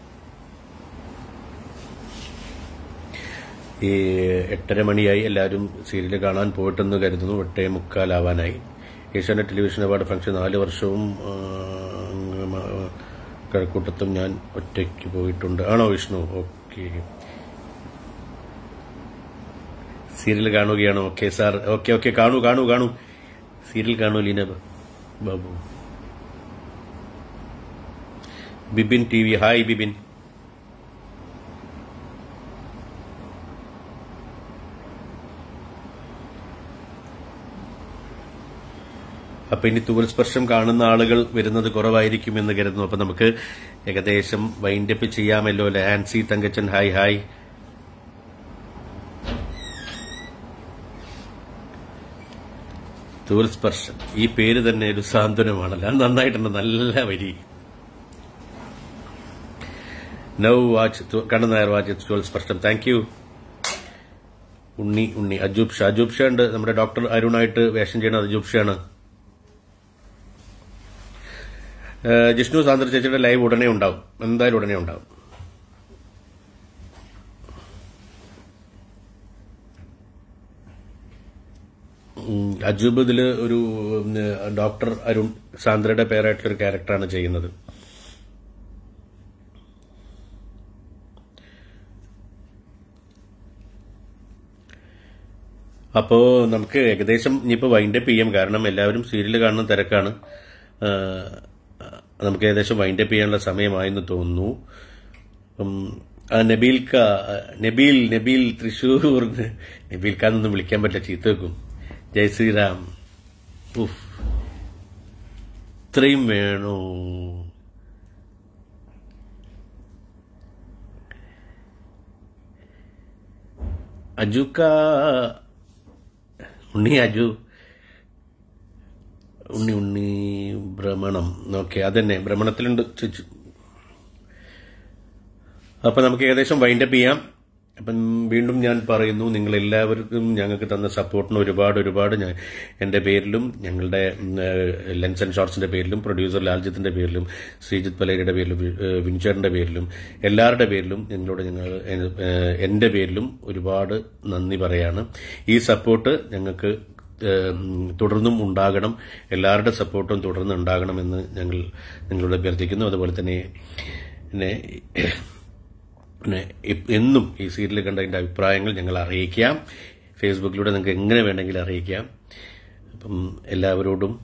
ഈ എട്ടര മണിയായി എല്ലാവരും സീരിയൽ കാണാൻ പോയിട്ടെന്ന് കരുതുന്നു എട്ടേ മുക്കാലാവാനായി ഏഷ്യാനെറ്റ് ടെലിവിഷൻ അവാർഡ് ഫംഗ്ഷൻ നാല് വർഷവും ആ, മ- കഴക്കൂട്ടത്തും ഞാൻ ഒറ്റയ്ക്ക് പോയിട്ടുണ്ട് ആണോ വിഷ്ണു ഓക്കെ സീരിയൽ കാണുകയാണോ ഓക്കെ സാർ ഓക്കെ ഓക്കെ കാണൂ കാണൂ കാണൂ സീരിയൽ കാണൂ Leena Babu Bibin TV hi Bibin അപ്പൊ ഇനി തൂവൽ സ്പർശം കാണുന്ന ആളുകൾ വരുന്നത് കുറവായിരിക്കും എന്ന് കരുതുന്നു അപ്പൊ നമുക്ക് ഏകദേശം വൈൻഡപ്പ് ചെയ്യാമല്ലോ അല്ലെ ആൻസി തങ്കച്ചൻ ഹായ് ഹായ് തൂവൽ സ്പർശം ഈ പേര് തന്നെ ഒരു സാന്ത്വനമാണല്ലോ അത് നന്നായിട്ടുണ്ട് നല്ല വരി നൗ വാച്ച് കണ്ണു Nair watch Thooval Sparsham thank you Unni Unni Ajoob Shah Ajoob Shah ഉണ്ട് നമ്മുടെ ഡോക്ടർ അരുണായിട്ട് വേഷം ചെയ്യുന്ന അജൂബ് ഷാ ആണ് ഏഹ് ജിഷ്ണു സാന്ദ്ര ചേച്ചിയുടെ ലൈവ് ഉടനെ ഉണ്ടാവും എന്തായാലും ഉടനെ ഉണ്ടാവും ഉം, അജൂബ് ഇതില് ഒരു ഉം, ഡോക്ടർ അരുൺ സാന്ദ്രയുടെ പേരായിട്ടുള്ള ഒരു ക്യാരക്ടറാണ് ചെയ്യുന്നത് അപ്പോ നമുക്ക് ഏകദേശം ഇനിയിപ്പോ വൈൻഡപ്പ് ചെയ്യാം കാരണം എല്ലാവരും സീരിയൽ കാണുന്ന തിരക്കാണ് ആ, നമുക്ക് ഏകദേശം വൈൻഡപ്പ് ചെയ്യാനുള്ള സമയമായെന്ന് തോന്നുന്നു ഉം, ആ നബീൽക്ക നബീൽ നബീൽ തൃശൂർ നബീൽക്ക എന്നൊന്നും വിളിക്കാൻ പറ്റില്ല ചീത്ത വെക്കും ജയ് ശ്രീറാം ഉഫ് ഇത്രയും വേണോ അജുക്ക ഉണ്ണി അജു ഉണ്ണി ഉണ്ണി ഭ്രമണം ഓക്കെ അതന്നെ ഭ്രമണത്തിലുണ്ട് ചുച്ചു അപ്പൊ നമുക്ക് ഏകദേശം വൈൻഡപ്പ് ചെയ്യാം അപ്പം വീണ്ടും ഞാൻ പറയുന്നു നിങ്ങൾ എല്ലാവർക്കും ഞങ്ങൾക്ക് തന്ന സപ്പോർട്ടിന് ഒരുപാട് ഒരുപാട് ഞാൻ എന്റെ പേരിലും ഞങ്ങളുടെ ഉം, ഏഹ്, ലെൻസ് ആൻഡ് ഷോർട്സിന്റെ പേരിലും പ്രൊഡ്യൂസർ ലാൽജിത്തിന്റെ പേരിലും ശ്രീജിത്ത് പലേരിയുടെ പേരിലും ഏഹ്, വിൻചേറിന്റെ പേരിലും എല്ലാവരുടെ പേരിലും ഞങ്ങളോട് ഞങ്ങൾ ഏഹ്, എന്റെ പേരിലും ഒരുപാട് നന്ദി പറയാണ് ഈ സപ്പോർട്ട് ഞങ്ങൾക്ക് ഏഹ്, തുടർന്നും ഉണ്ടാകണം എല്ലാവരുടെ സപ്പോർട്ടും തുടർന്ന് ഉണ്ടാകണമെന്ന് ഞങ്ങൾ നിങ്ങളോട് അഭ്യർത്ഥിക്കുന്നു അതുപോലെ തന്നെ പിന്നെ പിന്നെ ഇപ്- എന്നും ഈ സീരിയൽ കണ്ടതിന്റെ അഭിപ്രായങ്ങൾ ഞങ്ങൾ അറിയിക്കാം ഫേസ്ബുക്കിലൂടെ നിങ്ങൾക്ക് എങ്ങനെ വേണമെങ്കിലും അറിയിക്കാം അപ്പം എല്ലാവരോടും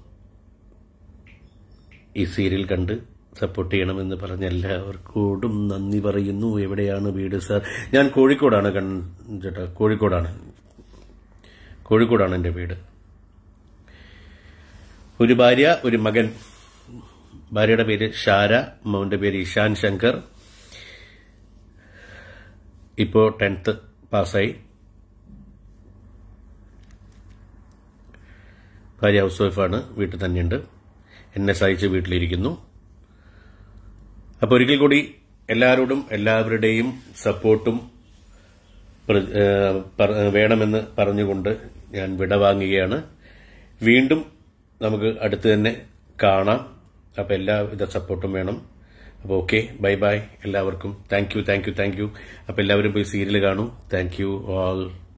ഈ സീരിയൽ കണ്ട് സപ്പോർട്ട് ചെയ്യണമെന്ന് പറഞ്ഞ എല്ലാവർക്കോടും നന്ദി പറയുന്നു എവിടെയാണ് വീട് സാർ ഞാൻ കോഴിക്കോടാണ് കൺ ചേട്ടാ കോഴിക്കോടാണ് കോഴിക്കോടാണ് എൻ്റെ വീട് ഒരു ഭാര്യ ഒരു മകൻ ഭാര്യയുടെ പേര് ഷാര മോന്റെ പേര് ഇഷാൻ ശങ്കർ ഇപ്പോ ടെൻത്ത് പാസ്സായി ഭാര്യ ഹൗസ് വൈഫാണ് വീട്ടിൽ തന്നെയുണ്ട് എന്നെ സഹായിച്ച് വീട്ടിലിരിക്കുന്നു അപ്പോൾ ഒരിക്കൽ കൂടി എല്ലാവരോടും എല്ലാവരുടെയും സപ്പോർട്ടും പ്ര- ഏഹ് പറ- വേണമെന്ന് പറഞ്ഞുകൊണ്ട് ഞാൻ വിടവാങ്ങുകയാണ് വീണ്ടും നമുക്ക് അടുത്ത് തന്നെ കാണാം അപ്പോൾ എല്ലാവിധ സപ്പോർട്ടും വേണം അപ്പോൾ ഓക്കെ ബൈ ബൈ എല്ലാവർക്കും thank you thank you thank you അപ്പോൾ എല്ലാവരും പോയി സീരിയൽ കാണൂ താങ്ക് യു ഓൾ